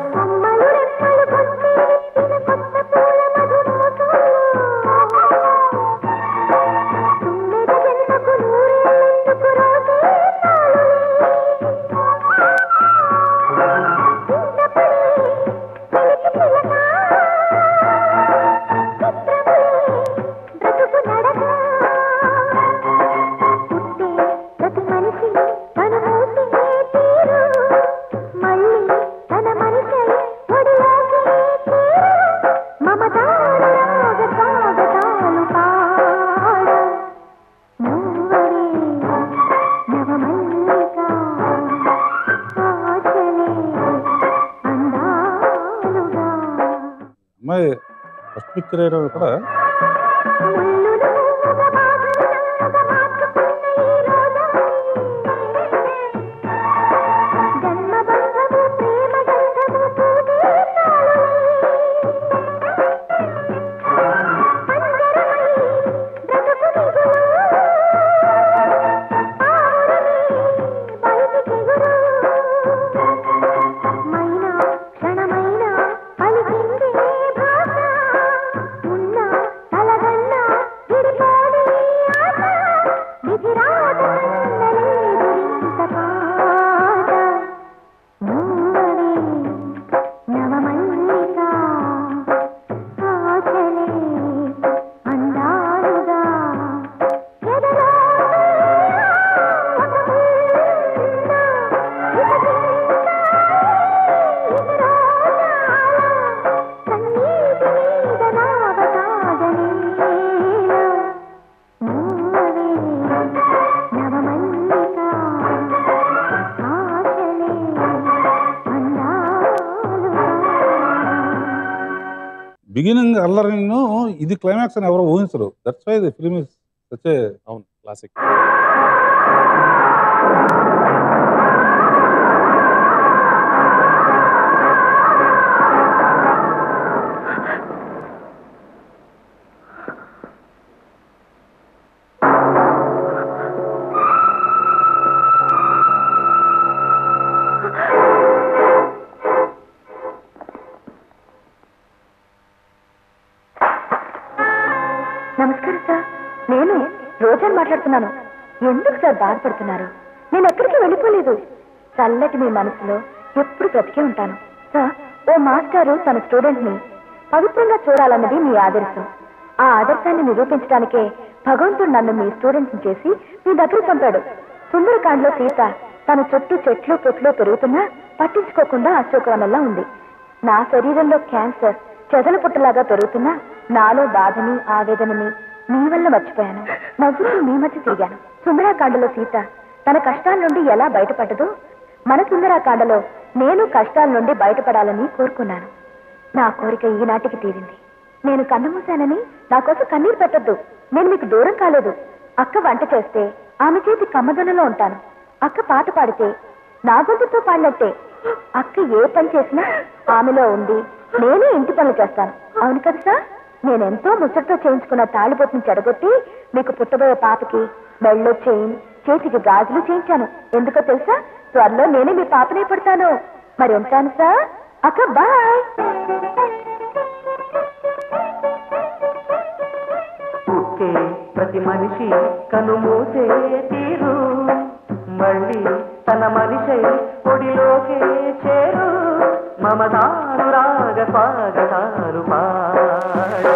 ప్రతి మనిషి తన మూసి తీరు మళ్ళీ తన మనిషి ఒడిలోకి తీరు మమతానురాగ స్వాగతాలు పాడ నువ్వరే నవమల్లిక ఆశలే అందాలుగా అమ్మాయి ఫస్ట్ పిక్చర్ వేయడం కూడా మైనా క్షణమైనా పలికిందే భాష ఉన్న తలగన్న విడిపోని ఆశ విధిరాత కన్నలేదురింత పాట నువ్వరే నవమల్లిక ఆశలే అందాలుగా ఎదలో ఒక బిగినింగ్ అల్లరిను ఇది క్లైమాక్స్ అని ఎవరు ఊహించరు that's why the film is such అవును క్లాసిక్ నమస్కారం సార్ నేను రోజాని మాట్లాడుతున్నాను ఎందుకు సార్ బాధపడుతున్నారు నేను ఎక్కడికి వెళ్ళిపోలేదు చల్లటి మీ మనసులో ఎప్పుడు బ్రతికే ఉంటాను సార్ ఓ మాస్టారు తన స్టూడెంట్ ని పవిత్రంగా చూడాలన్నది మీ ఆదర్శం ఆ ఆదర్శాన్ని నిరూపించడానికే భగవంతుడు నన్ను మీ స్టూడెంట్ ని చేసి మీ దగ్గరికి పంపాడు సుందరకాండలో సీత తన చుట్టూ చెట్లు పొట్లు పెరుగుతున్నా పట్టించుకోకుండా అశోకవనంలా ఉంది నా శరీరంలో క్యాన్సర్ చెదల పుట్టలాగా పెరుగుతున్నా నాలో బాధని ఆవేదనని మీ వల్ల మర్చిపోయాను నవ్వుతూ మీ మధ్య తిరిగాను సుందరాకాండలో సీత తన కష్టాల నుండి ఎలా బయటపడ్డదో మన సుందరాకాండలో నేను కష్టాల నుండి బయటపడాలని కోరుకున్నాను నా కోరిక ఈనాటికి తీరింది నేను కన్ను మూశానని నా కోసం కన్నీరు పెట్టొద్దు నేను మీకు దూరం కాలేదు అక్క వంట చేస్తే ఆమె చేతి కమ్మదొనలో ఉంటాను అక్క పాట పాడితే నా గొంతుతో పాడినట్టే అక్క ఏ పని చేసినా ఆమెలో ఉండి నేనే ఇంటి పనులు చేస్తాను అవును కదా సార్ నేనెంతో ముచ్చటతో చేయించుకున్న తాళిబొట్టుని చెడగొట్టి మీకు పుట్టబోయే పాపకి మెళ్ళో చైన్ చేతికి గాజులు చేయించాను ఎందుకో తెలుసా త్వరలో నేనే మీ పాపనే పడతాను మరి ఉంటాను సార్ అక్క బాయ్ పుట్టే ప్రతి మనిషి కనుమూసే తీరు మళ్ళీ తన మనిషై ఒడిలోకే చేరు మమతానురాగ స్వాగతాలు పాడ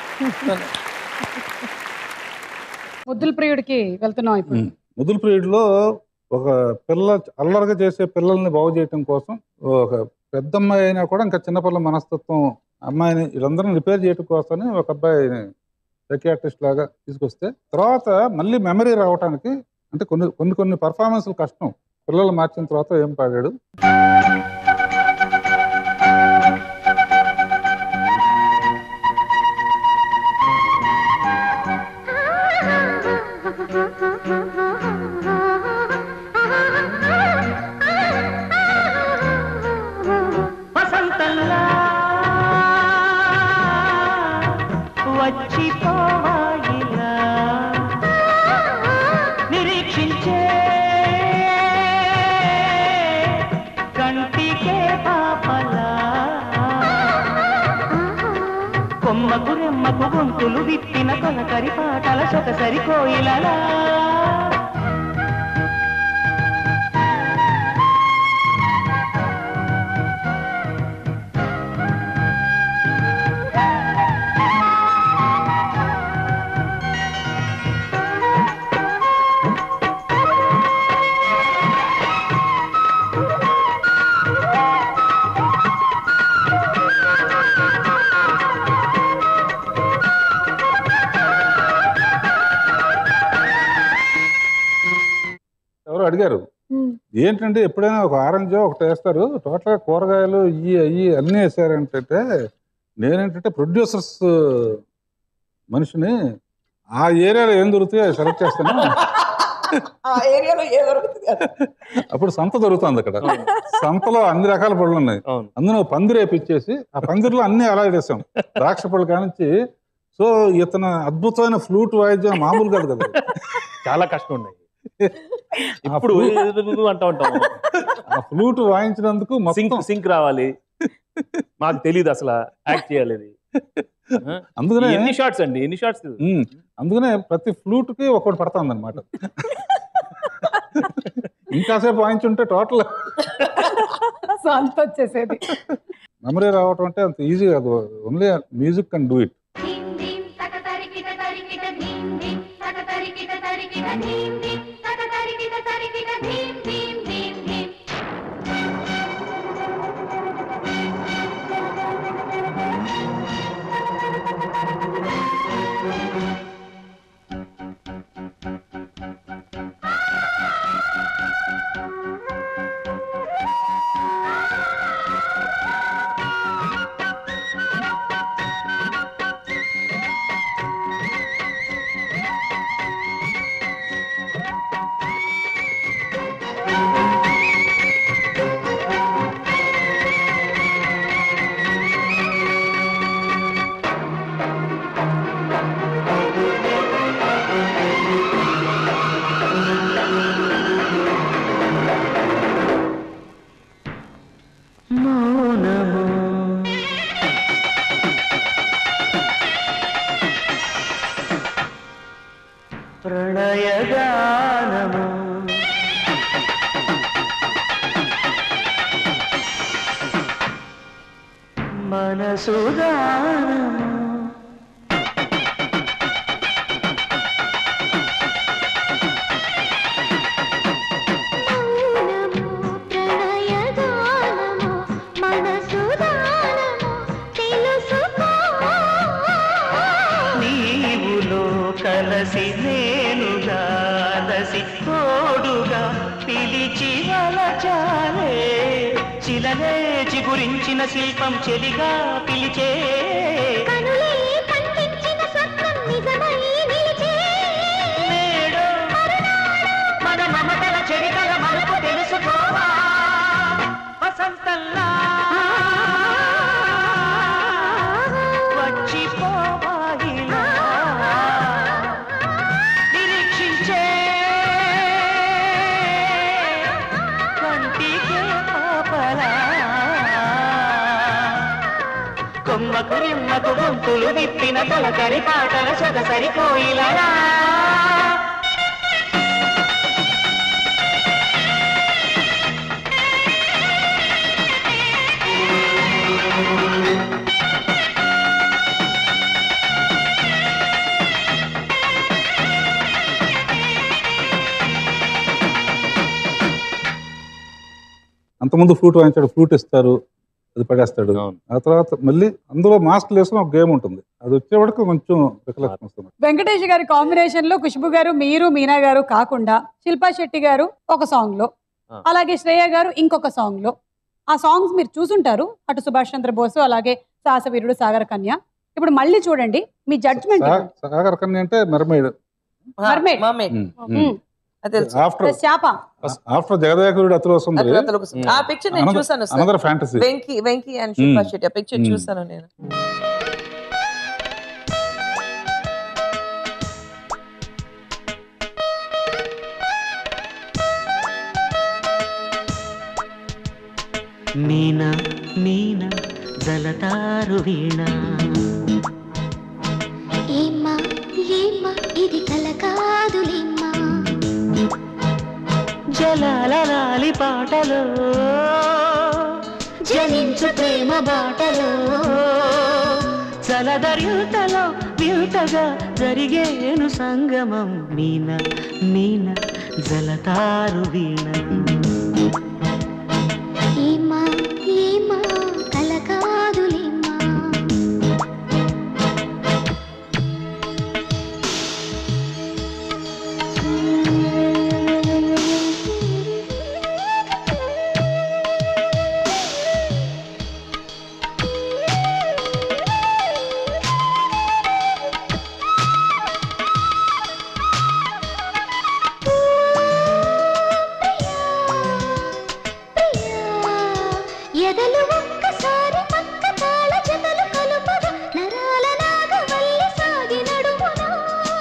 ముద్దుల ప్రియుడికి వెళ్తున్నాం ఇప్పుడు ముదులు పీరియడ్ లో ఒక పిల్ల అల్లరిగా చేసే పిల్లల్ని బాగు చేయటం కోసం ఒక పెద్ద అమ్మాయి అయినా కూడా ఇంకా చిన్నపిల్ల మనస్తత్వం అమ్మాయిని వీళ్ళందరిని రిపేర్ చేయడం కోసమని ఒక అబ్బాయిని సైకియాట్రిస్ట్ లాగా తీసుకొస్తే తర్వాత మళ్ళీ మెమరీ రావడానికి అంటే కొన్ని కొన్ని కొన్ని పర్ఫార్మెన్స్లు కష్టం పిల్లలు మార్చిన తర్వాత ఏం పాడాడు వసంతంలా వచ్చిపోవాయిలా నిరీక్షణలా మధుమాసపు గొంతులు విప్పిన తొలకరి పాటల సొగసరి కోయిలలా ఎవరో అడిగారు ఏంటంటే ఎప్పుడైనా ఒక ఆరెంజ్ ఒకటి వేస్తారు టోటల్ గా కూరగాయలు ఇవి అయ్యి అన్నీ వేసారంటే నేనేంటంటే ప్రొడ్యూసర్స్ మనిషిని ఆ ఏరియాలో ఏం దొరుకుతాయో అవి సెలెక్ట్ చేస్తాను ఆ ఏరియాలో ఏ దొరుకుతుంది అది. అప్పుడు సంత దొరుకుతుంది అక్కడ సంతలో అన్ని రకాల పళ్ళు ఉన్నాయి అందులో పందిరి వేపిచ్చేసి ఆ పందిరిలో అన్ని అలా వేసాం ద్రాక్ష పళ్ళు కానించి సో ఇతను అద్భుతమైన ఫ్లూట్ వాయిద్యం మామూలు కాదు కదా చాలా కష్టం ఉన్నాయి ఇప్పుడు అంటా ఉంటాం ఆ ఫ్లూట్ వాయించినందుకు సింక్ సింక్ రావాలి మాకు తెలియదు అసలు యాక్ట్ చేయాలి అది ఆ? అందుకనే ఎన్ని షార్ట్స్ అండి ఎన్ని షార్ట్స్ ఉమ్, అందుకనే ప్రతి ఫ్లూట్ కి ఒక్కటి పడుతుంది అనమాట ఇంకాసేపు వాయించుంటే టోటల్ సో అంత వచ్చేసేది మెమరీ రావటం అంటే అంత ఈజీ కాదు only music and do it మౌనము ప్రణయగానము మనసుదానము నీవులో కలసి నేనుగా అలసి తోడుగా పిలిచి వలచాలే చిలనే చిగురించిన శిల్పం చెలిగా పిలిచే నేడు మన మమతల చెరికల మలుపు తెలుసుకోవా వసంతల్లా వచ్చిపోవాయిలా నిరీక్షించే కంటికే పాపలా కొమ్మకు నిమ్మకు గొంతులు విప్పిన తొలకరి పాటల సొగసరి కోయిలలా అంతకుముందు ఫ్లూట్ వాయించాడు ఫ్లూట్ ఇస్తారు అది పడేస్తాడు ఆ తర్వాత మళ్ళీ అందులో మాస్క్ వేసుకుని ఒక గేమ్ ఉంటుంది అది వచ్చేవాడికి కొంచెం రికలెక్షన్ వస్తుంది వెంకటేష్ గారి కాంబినేషన్ లో ఖుష్బు గారు మీరు మీనా గారు కాకుండా శిల్పా శెట్టి గారు ఒక సాంగ్ లో అలాగే శ్రేయ గారు ఇంకొక సాంగ్ లో ఆ సాంగ్స్ మీరు చూసుంటారు అటు సుభాష్ చంద్ర బోసు అలాగే సాహసవీరుడు సాగర కన్య ఇప్పుడు మళ్ళీ చూడండి మీ జడ్జ్మెంట్ సా- సాగర్ కన్య అంటే మెర్మైడ్ Mermaid. Mermaid. మ్మ్. అది తెలుసు. ఆఫ్టర్ చేప ఆఫ్టర్ జగదేకుడు అతులు వస్తుంది అతులు వస్తుంది. ఆ పిక్చర్ నేను చూసాను sir. Another fantasy Venky Venky and Shilpa hmm. Shetty ఆ పిక్చర్ మ్మ్. చూసాను నేను మీనా మీనా జలతారు వీణ ఏమ్మా ఏమ్మా ఇది కల కాదులేమ్మా జలాలి పాటలో జనించు ప్రేమ బాటలో చలదర్యుతలో వింతగా జరిగేను సంగమం మీన మీన జలతారు వీణ ఏమ్మా ఏమ్మా కల కాదులేమ్మా ఎదలు ఒక్కసారి పక్క తాళ జతలు కలుపద నరాల నాగవల్లి సాగి నడుమునా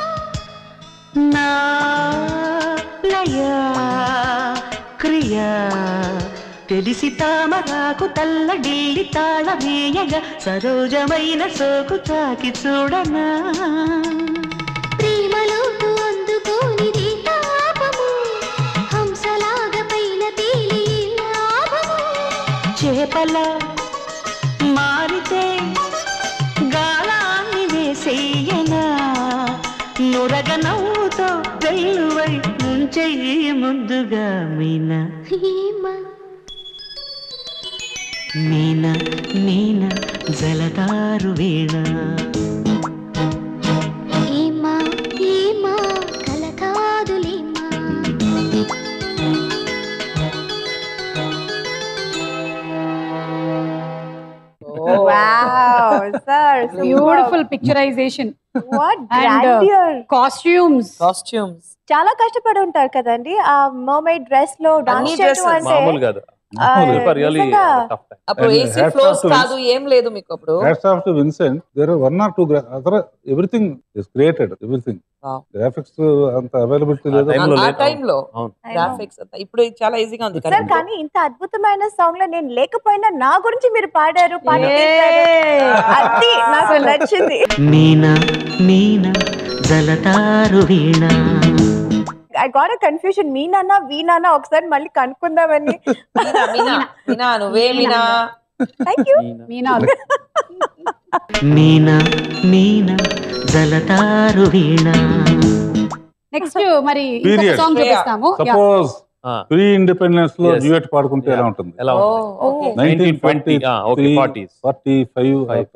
నా లయా క్రియా తెలిసి తామరాకు తల్లడిల్లి తాళమేయగా సరోజమైన సోకు తాకి చూడనా ప్రేమలోటు అందుకోనిది తాపము హంసలాగ పైన తేలి లాభము చేపల మారితే గాలాన్ని వేసేయనా నురగ నవ్వుతో వెల్లువై ముంచెయ్యి ముద్దుగా మీనా ఏమ్మా మీనా మీనా జలదారు వీణ ఏమ్మా ఏమ్మా కల కాదులేమ్మా Wow, sir. Beautiful picturisation What And, uh, grandeur. Costumes costumes చాలా కష్టపడి ఉంటారు కదండి ఆ మర్మైడ్ డ్రెస్ లో డాన్స్ అన్ని చేయడం dresses. అంటే మామూలు కాదు ఆ, రియలీ నిజంగా అప్పుడు And AC hats floors off to కాదు ఏం లేదు మీకు అప్పుడు hats off to Vincent there one or two other everything is created everything Wow. Graphics అంత అవైలబిలిటీ ఆ లేదు time లో ఆ లేదు. టైంలో అవును I know. గ్రాఫిక్స్ అంతా ఇప్పుడు చాలా ఈజీగా ఉంది సార్ కానీ కానీ ఇంత అద్భుతమైన సాంగ్ లో నేను లేకపోయినా నా గురించి మీరు పాడారు పాట Yay! తీశారు. అది నాకు నచ్చింది మీనా మీనా జలతారు వీణ ఐ గాట్ కన్ఫ్యూజన్ మీ నాన్న వీ నాన్న ఒకసారి మళ్ళీ కనుక్కుందామని మీనా మీనా మీనా నువ్వే మీనా థ్యాంక్ యూ మీనాలు మీనా మీనా జలతారు వీణ నెక్స్ట్ మరి ఇంకొక Period. సాంగ్ చూపిస్తాము Yeah. సపోజ్ ఆ, ప్రీ ఇండిపెండెన్స్ లో Yes. డ్యూయట్ పాడుకుంటే ఎలా Yeah. ఉంటుంది ఎలా ఓ ఉంటుంది ఓకే నైన్టీన్ 1920, ఆ, okay, 40s. Forty five Five.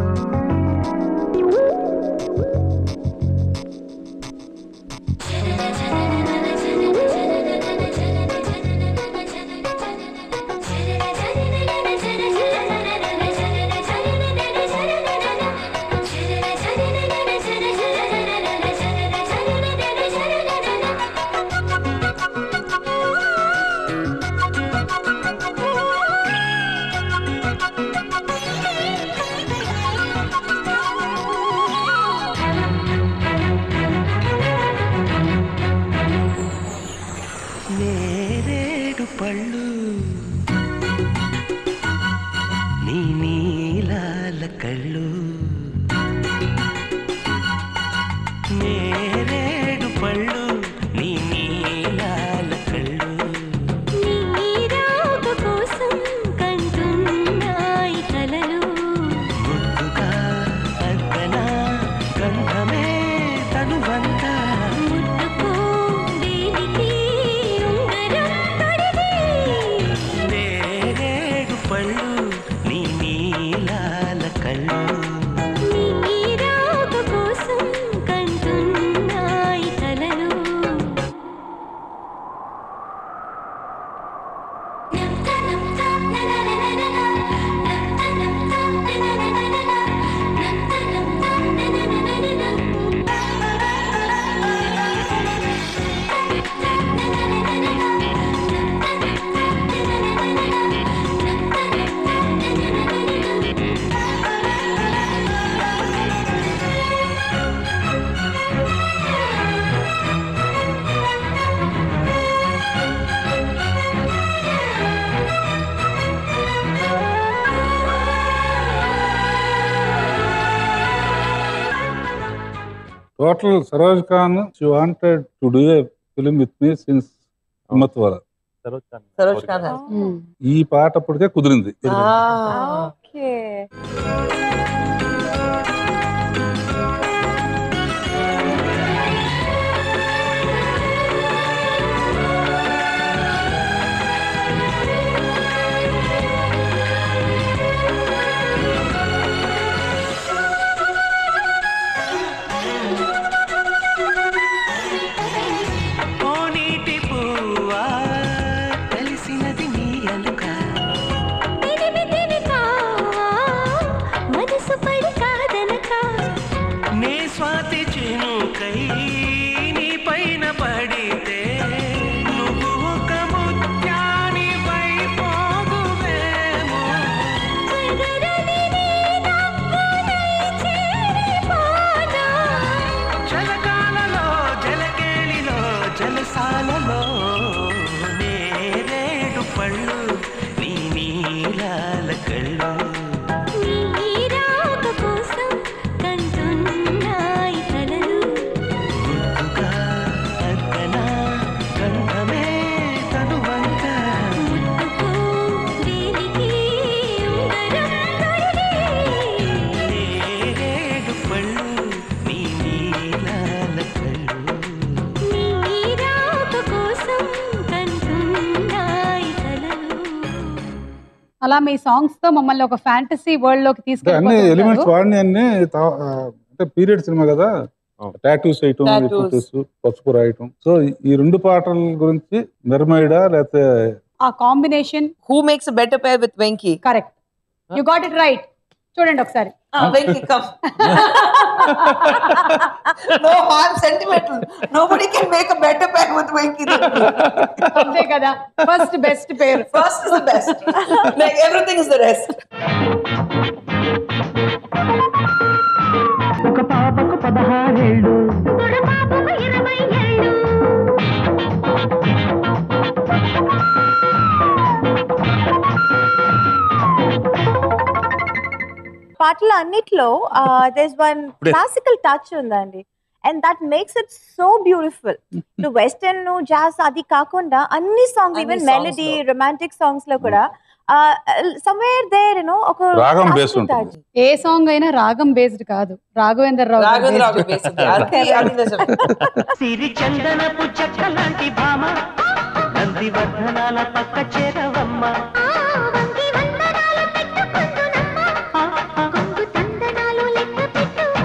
నేరేడు పళ్ళు నీ నీలాల కళ్ళు నేరేడు పళ్ళు నీ నీలాల కళ్ళు నీరాక కోసం కంటున్నాయి కలలు ముద్దుగా అద్దనా గంధమే తనువంతా ముట్టుకో దేనికి ఉంగరం తొడిగి నేరేడు పళ్ళు నీ నీలాల కళ్ళు total Saroj Khan she wanted to do a film with me since Himmatwala Saroj Khan has. ఈ పాట అప్పటికే కుదిరింది ఓకే ఓ నీటి పువ్వా తెలిసినది నీ అలుక మనసు పడి కాదనక నే స్వాతి చినుకై నీ పైన పడితే నువ్వు ఒక ముత్యాని పోదువేమో జలకాలలో జలకేళిలో జలసాలలో నేరేడు పళ్ళు నీ నీలాల కళ్ళు నీరాక కోసం కంటున్నాయి కలలు గుర్తుగా అర్పణ గంధమే తనువంక ముట్టుకో వేలికి ఉంగరం నేరేడు పళ్ళు నీ నీలాల కళ్ళు నీరాక కోసం కంటున్నాయి కలలు అలా మీ సాంగ్స్ తో మమ్మల్ని ఒక ఫ్యాంటసీ వరల్డ్ లోకి అంటే అన్ని ఎలిమెంట్స్ తీసుకెళ్ళి వాడిని అన్ని తా- ఆ, అంటే పీరియడ్ సినిమా కదా టాటూస్ వేయటం Tattoos. ఫోటోస్ పసుపు రాయటం సో ఈ రెండు పాటల గురించి మెర్మైడా లేకపోతే ఆ combination who makes better pair with Venky correct you got it right చూడండి ఒకసారి Venky come no harm sentimental nobody can make a better pair with Venky అంతే కదా first best pair first is the best like everything is the rest ఒక పాపకు పదహారేళ్ళు పాటలు అన్నిట్లో does one ఇప్పుడే. క్లాసికల్ టచ్ ఉందండి and that makes it so beautiful ను వెస్టర్న్ ను జాస్ అది కాకుండా అన్ని సాంగ్స్ అన్ని ఈవెన్ songs మెలడీ లో. రొమాంటిక్ సాంగ్స్ లో కూడా సమ్వేర్ దేర్ యూనో ఒక రాగం classical based ఉంటుంది. touch. ఏ సాంగ్ అయినా రాగం బేస్డ్ కాదు రాఘవేంద్ర రావు గారు రాఘవేంద్ర based. రావు బేసింది అది అది నిజం సిరి చందనపు చెక్క లాంటి భామ నంది వర్ధనాల పక్క చేరవమ్మ వంగి వందనాలు పెట్టుకుందునమ్మా కొంగు తందనాలు లెక్క పెట్టుమా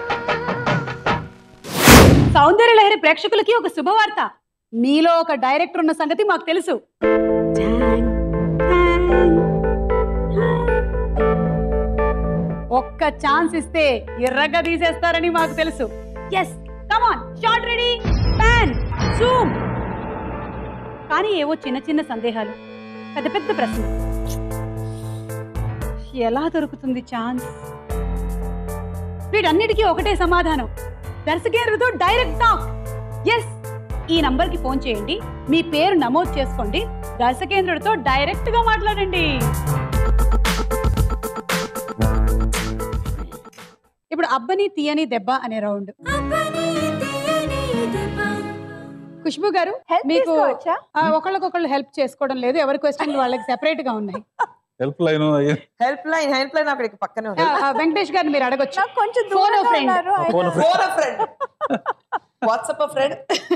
సౌందర్య లహరి ప్రేక్షకులకి ఒక శుభవార్త మీలో ఒక డైరెక్టర్ ఉన్న సంగతి మాకు తెలుసు ఒక్క ఛాన్స్ ఇస్తే ఎర్రగా తీసేస్తారని మాకు తెలుసు yes come on shot ready pan zoom కానీ ఏవో చిన్న చిన్న సందేహాలు పెద్ద పెద్ద ప్రశ్న ఎలా దొరుకుతుంది ఛాన్స్ వీటన్నిటికీ ఒకటే సమాధానం దర్శకేంద్రతో డైరెక్ట్ టాక్ ఎస్ ఈ నంబర్ కి ఫోన్ చేయండి మీ పేరు నమోదు చేసుకోండి దర్శకేంద్రుడితో డైరెక్ట్ గా మాట్లాడండి ఇప్పుడు అబ్బని తీయని దెబ్బ అనే రౌండ్ ఖుష్బు గారు Help మీకు తీసుకోవచ్చా? ఆ, ఒకళ్ళకొకళ్ళు హెల్ప్ చేసుకోవడం లేదు ఎవరి క్వశ్చన్ వాళ్ళకి సెపరేట్ గా ఉన్నాయి help line help line help line అక్కడికి పక్కనే ఆ, ఉంది ఆ, వెంకటేష్ గారిని మీరు అడగొచ్చు నాకు కొంచెం Phone a దూరంగా friend. ఉన్నారు Phone a phone friend WhatsApp friend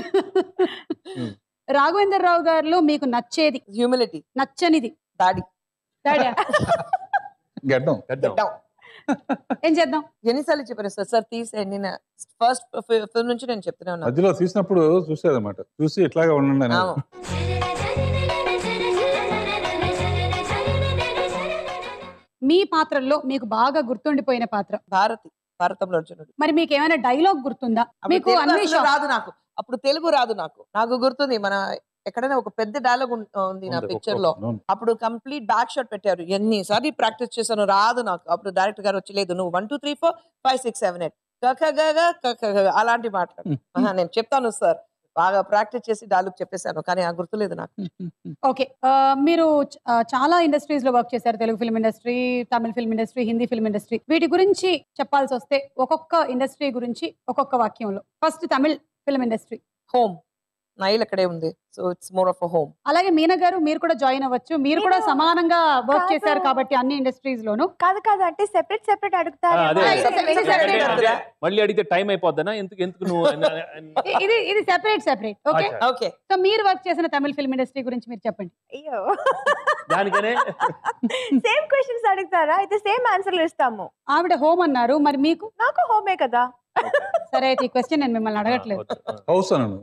Raghavendra Rao గారిలో మీకు నచ్చేది హ్యూమిలిటీ నచ్చనిది దాడి డాడీ గడ్డం గడ్డం. ఏం చేద్దాం ఎన్నిసార్లు చెప్పారు సార్ సార్ తీసేయండి నేను ఫస్ట్ ఫిల్మ్ నుంచి నేను చెప్తూనే ఉన్నాను మధ్యలో తీసినప్పుడు చూసేదన్నమాట చూసి ఇట్లాగా ఉండండి అని అవును. మీ పాత్రల్లో మీకు బాగా గుర్తుండిపోయిన పాత్ర భారతి భారతంలో అర్జునుడు మరి మీకు ఏమైనా డైలాగ్ గుర్తుందా అప్పుడు మీకు తెలుగు అన్ని అసలు షా- రాదు నాకు అప్పుడు తెలుగు రాదు నాకు నాకు గుర్తుంది మన ఎక్కడైనా ఒక పెద్ద డైలాగ్ ఉంది నా ఉంది, పిక్చర్ లో అవును. అప్పుడు కంప్లీట్ బ్యాక్ షాట్ పెట్టారు ఎన్నిసార్లు ప్రాక్టీస్ చేశాను రాదు నాకు అప్పుడు డైరెక్టర్ గారు వచ్చి లేదు నువ్వు one two three four five six seven eight కక గగ కక గగ అలాంటి మాట్లాడు ఆహా, నేను చెప్తాను సార్ బాగా ప్రాక్టీస్ చేసి డైలాగ్ చెప్పేశాను కానీ ఆ గుర్తులేదు నాకు ఓకే ఆ, మీరు చ- ఆ, చాలా ఇండస్ట్రీస్ లో వర్క్ చేశారు Telugu film industry Tamil film industry Hindi film industry వీటి గురించి చెప్పాల్సి వస్తే ఒక్కొక్క ఇండస్ట్రీ గురించి ఒక్కొక్క వాక్యంలో first Tamil film industry home నైల్ అక్కడే ఉంది so it's more of a home అలాగే మీనా గారు మీరు కూడా జాయిన్ అవ్వచ్చు మీరు కూడా నేను- సమానంగా వర్క్ కాదు. చేశారు కాబట్టి అన్ని ఇండస్ట్రీస్ లోను కాదు కాదు అంటే సెపరేట్ సెపరేట్ అడుగుతారు ఆ, అదే ఆ, ఇది separate, అంటే- separate. అంటే మళ్ళీ అడిగితే టైం అయిపోద్దనా ఎందుకు ఎందుకు నువ్వు అన్న- అన్న- ఇ- ఇది ఇది సెపరేట్ సెపరేట్ ఓకే అచ్చా. ఓకే సో మీరు వర్క్ చేసిన తమిళ ఫిల్మ్ ఇండస్ట్రీ గురించి మీరు చెప్పండి అయ్యో దానికనే సేమ్ క్వశ్చన్స్ అడుగుతారా అయితే సేమ్ ఆన్సర్లు ఇస్తాము ఆవిడ హోమ్ అన్నారు మరి మీకు నాకు హోమే కదా సరే అయితే ఈ క్వశ్చన్ నేను మిమ్మల్ని అడగట్లేదు హౌస్ అను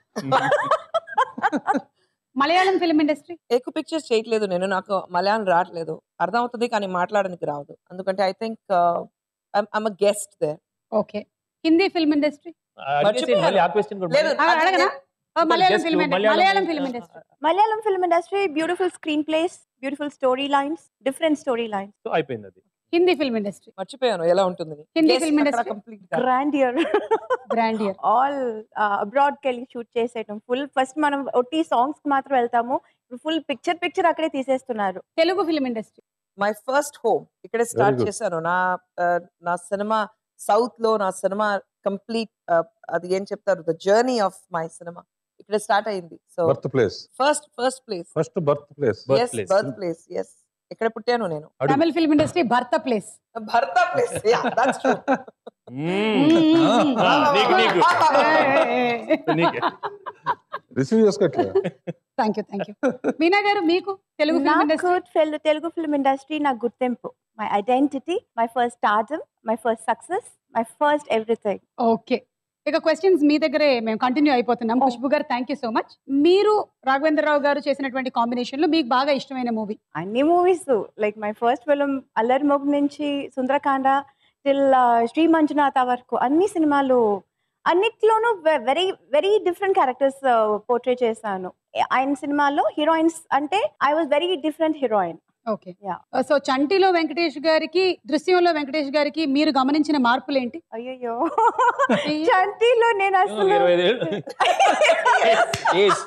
మలయాళం ఫిల్మ్ ఇండస్ట్రీ ఎక్కువ పిక్చర్స్ చేయట్లేదు నేను నాకు మలయాళం రావట్లేదు అర్థం అవుతుంది కానీ మాట్లాడడానికి రాదు ఎందుకంటే I think I'm guest they okay Hindi film industry అడిగేసి మళ్ళీ ఆ క్వశ్చన్ కూడా లేదు మళ్ళీ- అడగనా ఆ, Malayalam Guest, film Malayalam- Malayalam film industry Malayalam film industry beautiful screenplays beautiful story lines different story lines So, అయిపోయింది అది హిందీ ఫిల్మ్ ఇండస్ట్రీ మర్చిపోయాను ఎలా ఉంటుంది Hindi film industry complete grandeur grandeur all abroad కి వెళ్ళి షూట్ చేసేయటం ఫుల్ ఫస్ట్ మనం ఒట్టి సాంగ్స్ కి మాత్రం వెళ్తాము ఫుల్ పిక్చర్ పిక్చర్ అక్కడే తీసేస్తున్నారు Telugu film industry my first home ఇక్కడే స్టార్ట్ good. చేశాను నా uh, నా సినిమా సౌత్ లో నా సినిమా కంప్లీట్ అది ఏం చెప్తారు the journey of my cinema ఇక్కడ స్టార్ట్ అయింది so birth place first first place first birth place Birth place. Birth place yes ఇక్కడ పుట్టాను నేను అడుగు. తమిళ ఫిల్మ్ ఇండస్ట్రీ భర్త ప్లేస్ భర్త ప్లేస్ దట్స్ ట్రూ మ్మ్. ఆ, నీకు నీకు నీకే. రిసీవ్ చేసుకోవట్లేదు thank you thank you Meena garu మీకు తెలుగు ఫిల్మ్ నాకు ఇండస్ట్రీ తెలుగు ఫిల్మ్ ఇండస్ట్రీ నా గుర్తింపు my identity my first stardom my first success my first everything okay ఇక క్వశ్చన్స్ మీ దగ్గరే మేము కంటిన్యూ అయిపోతున్నాం ఖుష్బు గారు థ్యాంక్ యూ సో మచ్ మీరు రాఘవేంద్రరావు గారు చేసినటువంటి కాంబినేషన్ లో మీకు బాగా ఇష్టమైన మూవీ అన్ని movies like my first film అల్లరి మొగ్ నుంచి సుందరకాండ టిల్ శ్రీ మంజునాథ వరకు అన్ని సినిమాలు అన్నిట్లోనూ very very different characters portray చేశాను ఆయన సినిమాలో హీరోయిన్స్ అంటే I was very different heroine okay Yeah. So చంటిలో వెంకటేష్ గారికి దృశ్యంలో వెంకటేష్ గారికి మీరు గమనించిన మార్పులు ఏంటి అయ్యో చంటిలో నేను అసలు ఇరవై ఐదు ఏళ్ళు. Age.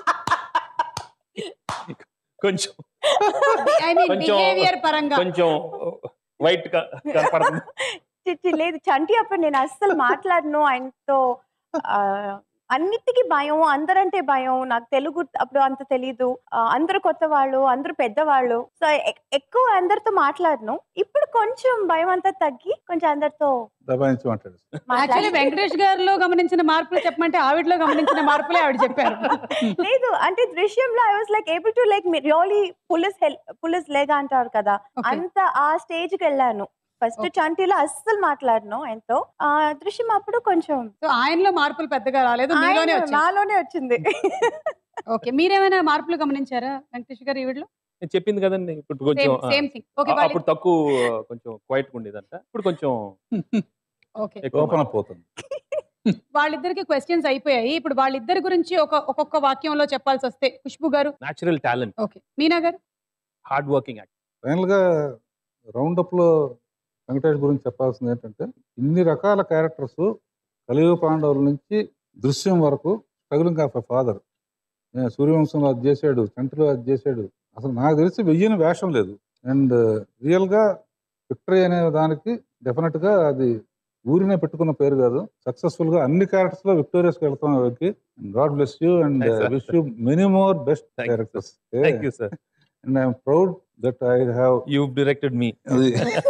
కొంచెం ఐ మీన్ కొంచెం- బిహేవియర్ పరంగా కొంచెం వైట్ కనపడుతుంది చిచ్చి లేదు చంటి అప్పుడు నేను అస్సలు మాట్లాడను ఆయనతో ఆ, అన్నిటికీ భయం అందరంటే భయం నాకు తెలుగు అప్పుడు అంత తెలీదు ఆ, అందరూ కొత్త వాళ్ళు అందరూ పెద్దవాళ్ళు సో ఎక్- ఎక్కువ అందరితో మాట్లాడను ఇప్పుడు కొంచెం భయం అంతా తగ్గి కొంచెం అందరితో దబాయించమంటాడు యాక్చువల్లీ వెంకటేష్ గారిలో గమనించిన మార్పులు చెప్పమంటే ఆవిడలో గమనించిన మార్పులే ఆవిడ చెప్పారు లేదు అంటే దృశ్యంలో I was like able to like really పులిస్ పులిస్ లేగా అంటారు కదా Okay. అంత ఆ స్టేజ్ కి వెళ్ళాను ఫస్ట్ Okay. చంటిలో అస్సలు మాట్లాడను ఆయనతో ఆ దృశ్యం అప్పుడు కొంచెం సో ఆయనలో మార్పులు పెద్దగా రాలేదు మీలోనే ఆయన వచ్చాయి నాలోనే వచ్చింది ఓకే మీరేమైనా మార్పులు గమనించారా వెంకటేష్ గారు ఈవిడలో నేను చెప్పింది కదండి ఇప్పుడు కొంచెం సేమ్ ఆ, సేమ్ థింగ్ ఓకే ఆ, అప్పుడు తక్కువ కొంచెం క్వైట్ ఉండేదంట ఇప్పుడు కొంచెం ఓకే ఎక్కువ ఓపెన్ అప్ అవుతుంది వాళ్ళిద్దరికి క్వశ్చన్స్ అయిపోయాయి ఇప్పుడు వాళ్ళిద్దరి గురించి ఒక ఒక్కొక్క వాక్యంలో చెప్పాల్సి వస్తే ఖుష్బు గారు natural talent okay Meena garu hard working act final గా రౌండ్ అప్ లో వెంకటేష్ గురించి చెప్పాల్సింది ఏంటంటే ఇన్ని రకాల క్యారెక్టర్స్ కలియుగ పాండవుల నుంచి దృశ్యం వరకు స్ట్రగులింగ్ ఆఫ్ ఎ ఫాదర్ సూర్యవంశంలో అది చేశాడు చంటిలో అది చేశాడు అసలు నాకు తెలిసి వెయ్యని వేషం లేదు అండ్ రియల్ గా విక్టరీ అనే దానికి డెఫినెట్ గా అది ఊరినే పెట్టుకున్న పేరు కాదు సక్సెస్ఫుల్ గా అన్ని క్యారెక్టర్స్ లో విక్టోరియస్ గా వెళ్తాం వెక్కి god bless you and Thanks, sir. Wish you many more best Thank you, sir. Characters thank you sir and I'm proud that I have you directed me అది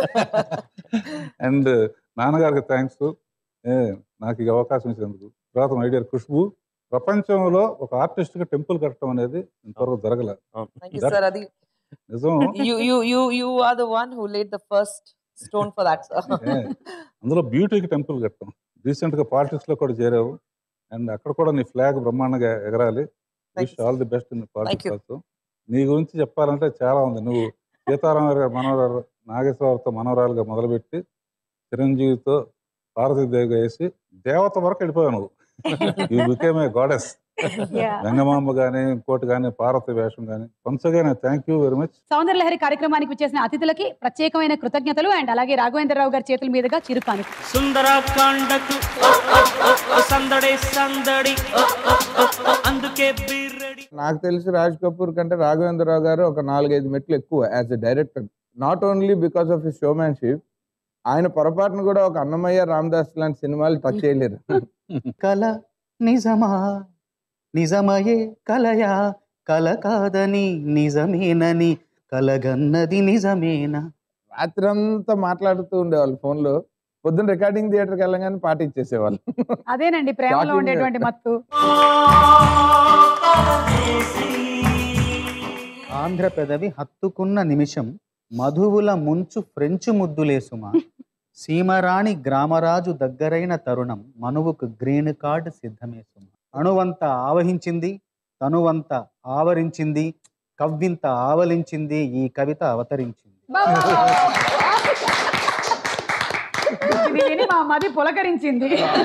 అండ్ నాన్నగారికి థ్యాంక్స్ నాకు ఈ అవకాశం ఇచ్చినందుకు తర్వాత మై డియర్ ఖుష్బు ప్రపంచంలో ఒక ఆర్టిస్ట్ గా టెంపుల్ కట్టడం అనేది ఇంతవరకు జరగల థ్యాంక్ యూ సార్ అది నిజం you you you you are the one who laid the first stone for that sir ఏ, అందులో బ్యూటీకి టెంపుల్ కట్టడం రీసెంట్ గా పాలిటిక్స్ లో కూడా చేరావు అండ్ అక్కడ కూడా నీ ఫ్లాగ్ బ్రహ్మాండంగా ఎగరాలి wish all the best in politics you. Also నీ గురించి చెప్పాలంటే చాలా ఉంది నువ్వు సీతారామ గారి మనవరాలు నాగేశ్వరరావుతో మనవరాలుగా మొదలుపెట్టి చిరంజీవితో పార్వతీదేవిగా వేసి దేవత వరకు వెళ్ళిపోయావు నువ్వు you became a goddess Yeah. Vengamamba గానీ ఇంకోటి కానీ పార్వతి వేషం కానీ once again thank you very much Soundarya Lahari కార్యక్రమానికి వచ్చేసిన అతిథులకి ప్రత్యేకమైన కృతజ్ఞతలు అండ్ అలాగే రాఘవేంద్రరావు గారి చేతుల మీదుగా చిరుకాను సుందరకాండకు ఓ, ఓ, ఓ, ఓ, సందడి సందడి ఓ, ఓ, ఓ, ఓ, అందుకే బిర్రడి నాకు తెలిసి రాజ్ కపూర్ కంటే రాఘవేంద్రరావు గారు ఒక నాలుగైదు మెట్లు ఎక్కువ as a director not only because of his showmanship ఆయన పొరపాటును కూడా ఒక అన్నమయ్య రామదాస్ లాంటి సినిమాలు టచ్ చేయలేరు కల నిజమా నిజమయే కలయా కల కాదని నిజమేనని కలగన్నది నిజమేనా రాత్రంతా మాట్లాడుతూ ఉండేవాళ్ళు ఫోన్ లో పొద్దున్న రికార్డింగ్ థియేటర్కి వెళ్ళగానే పాట ఇచ్చేసేవాళ్ళు అదేనండి ప్రేమలో Shocking. ఉండేటువంటి మత్తు ఆంధ్ర పెదవి హత్తుకున్న నిమిషం మధువుల ముంచు ఫ్రెంచు ముద్దులేసుమా సీమరాణి గ్రామరాజు దగ్గరైన తరుణం మనువుకు గ్రీన్ కార్డ్ సిద్ధమేసుమా అణువంత ఆవహించింది తనువంత ఆవరించింది కవ్వింత ఆవలించింది ఈ కవిత అవతరించింది ఇది విని మా మది పులకరించింది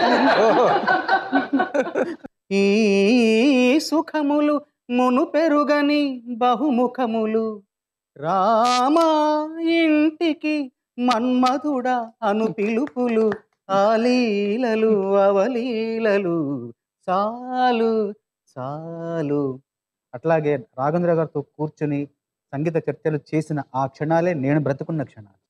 ఈ సుఖములు మును పెరుగని బహుముఖములు రామా ఇంటికి మన్మధుడా అను పిలుపులు ఆలీలలు అవలీలలు చాలు చాలు అట్లాగే రాఘవేంద్ర గారితో కూర్చుని సంగీత చర్చలు చేసిన ఆ క్షణాలే నేను బ్రతుకున్న క్షణాలు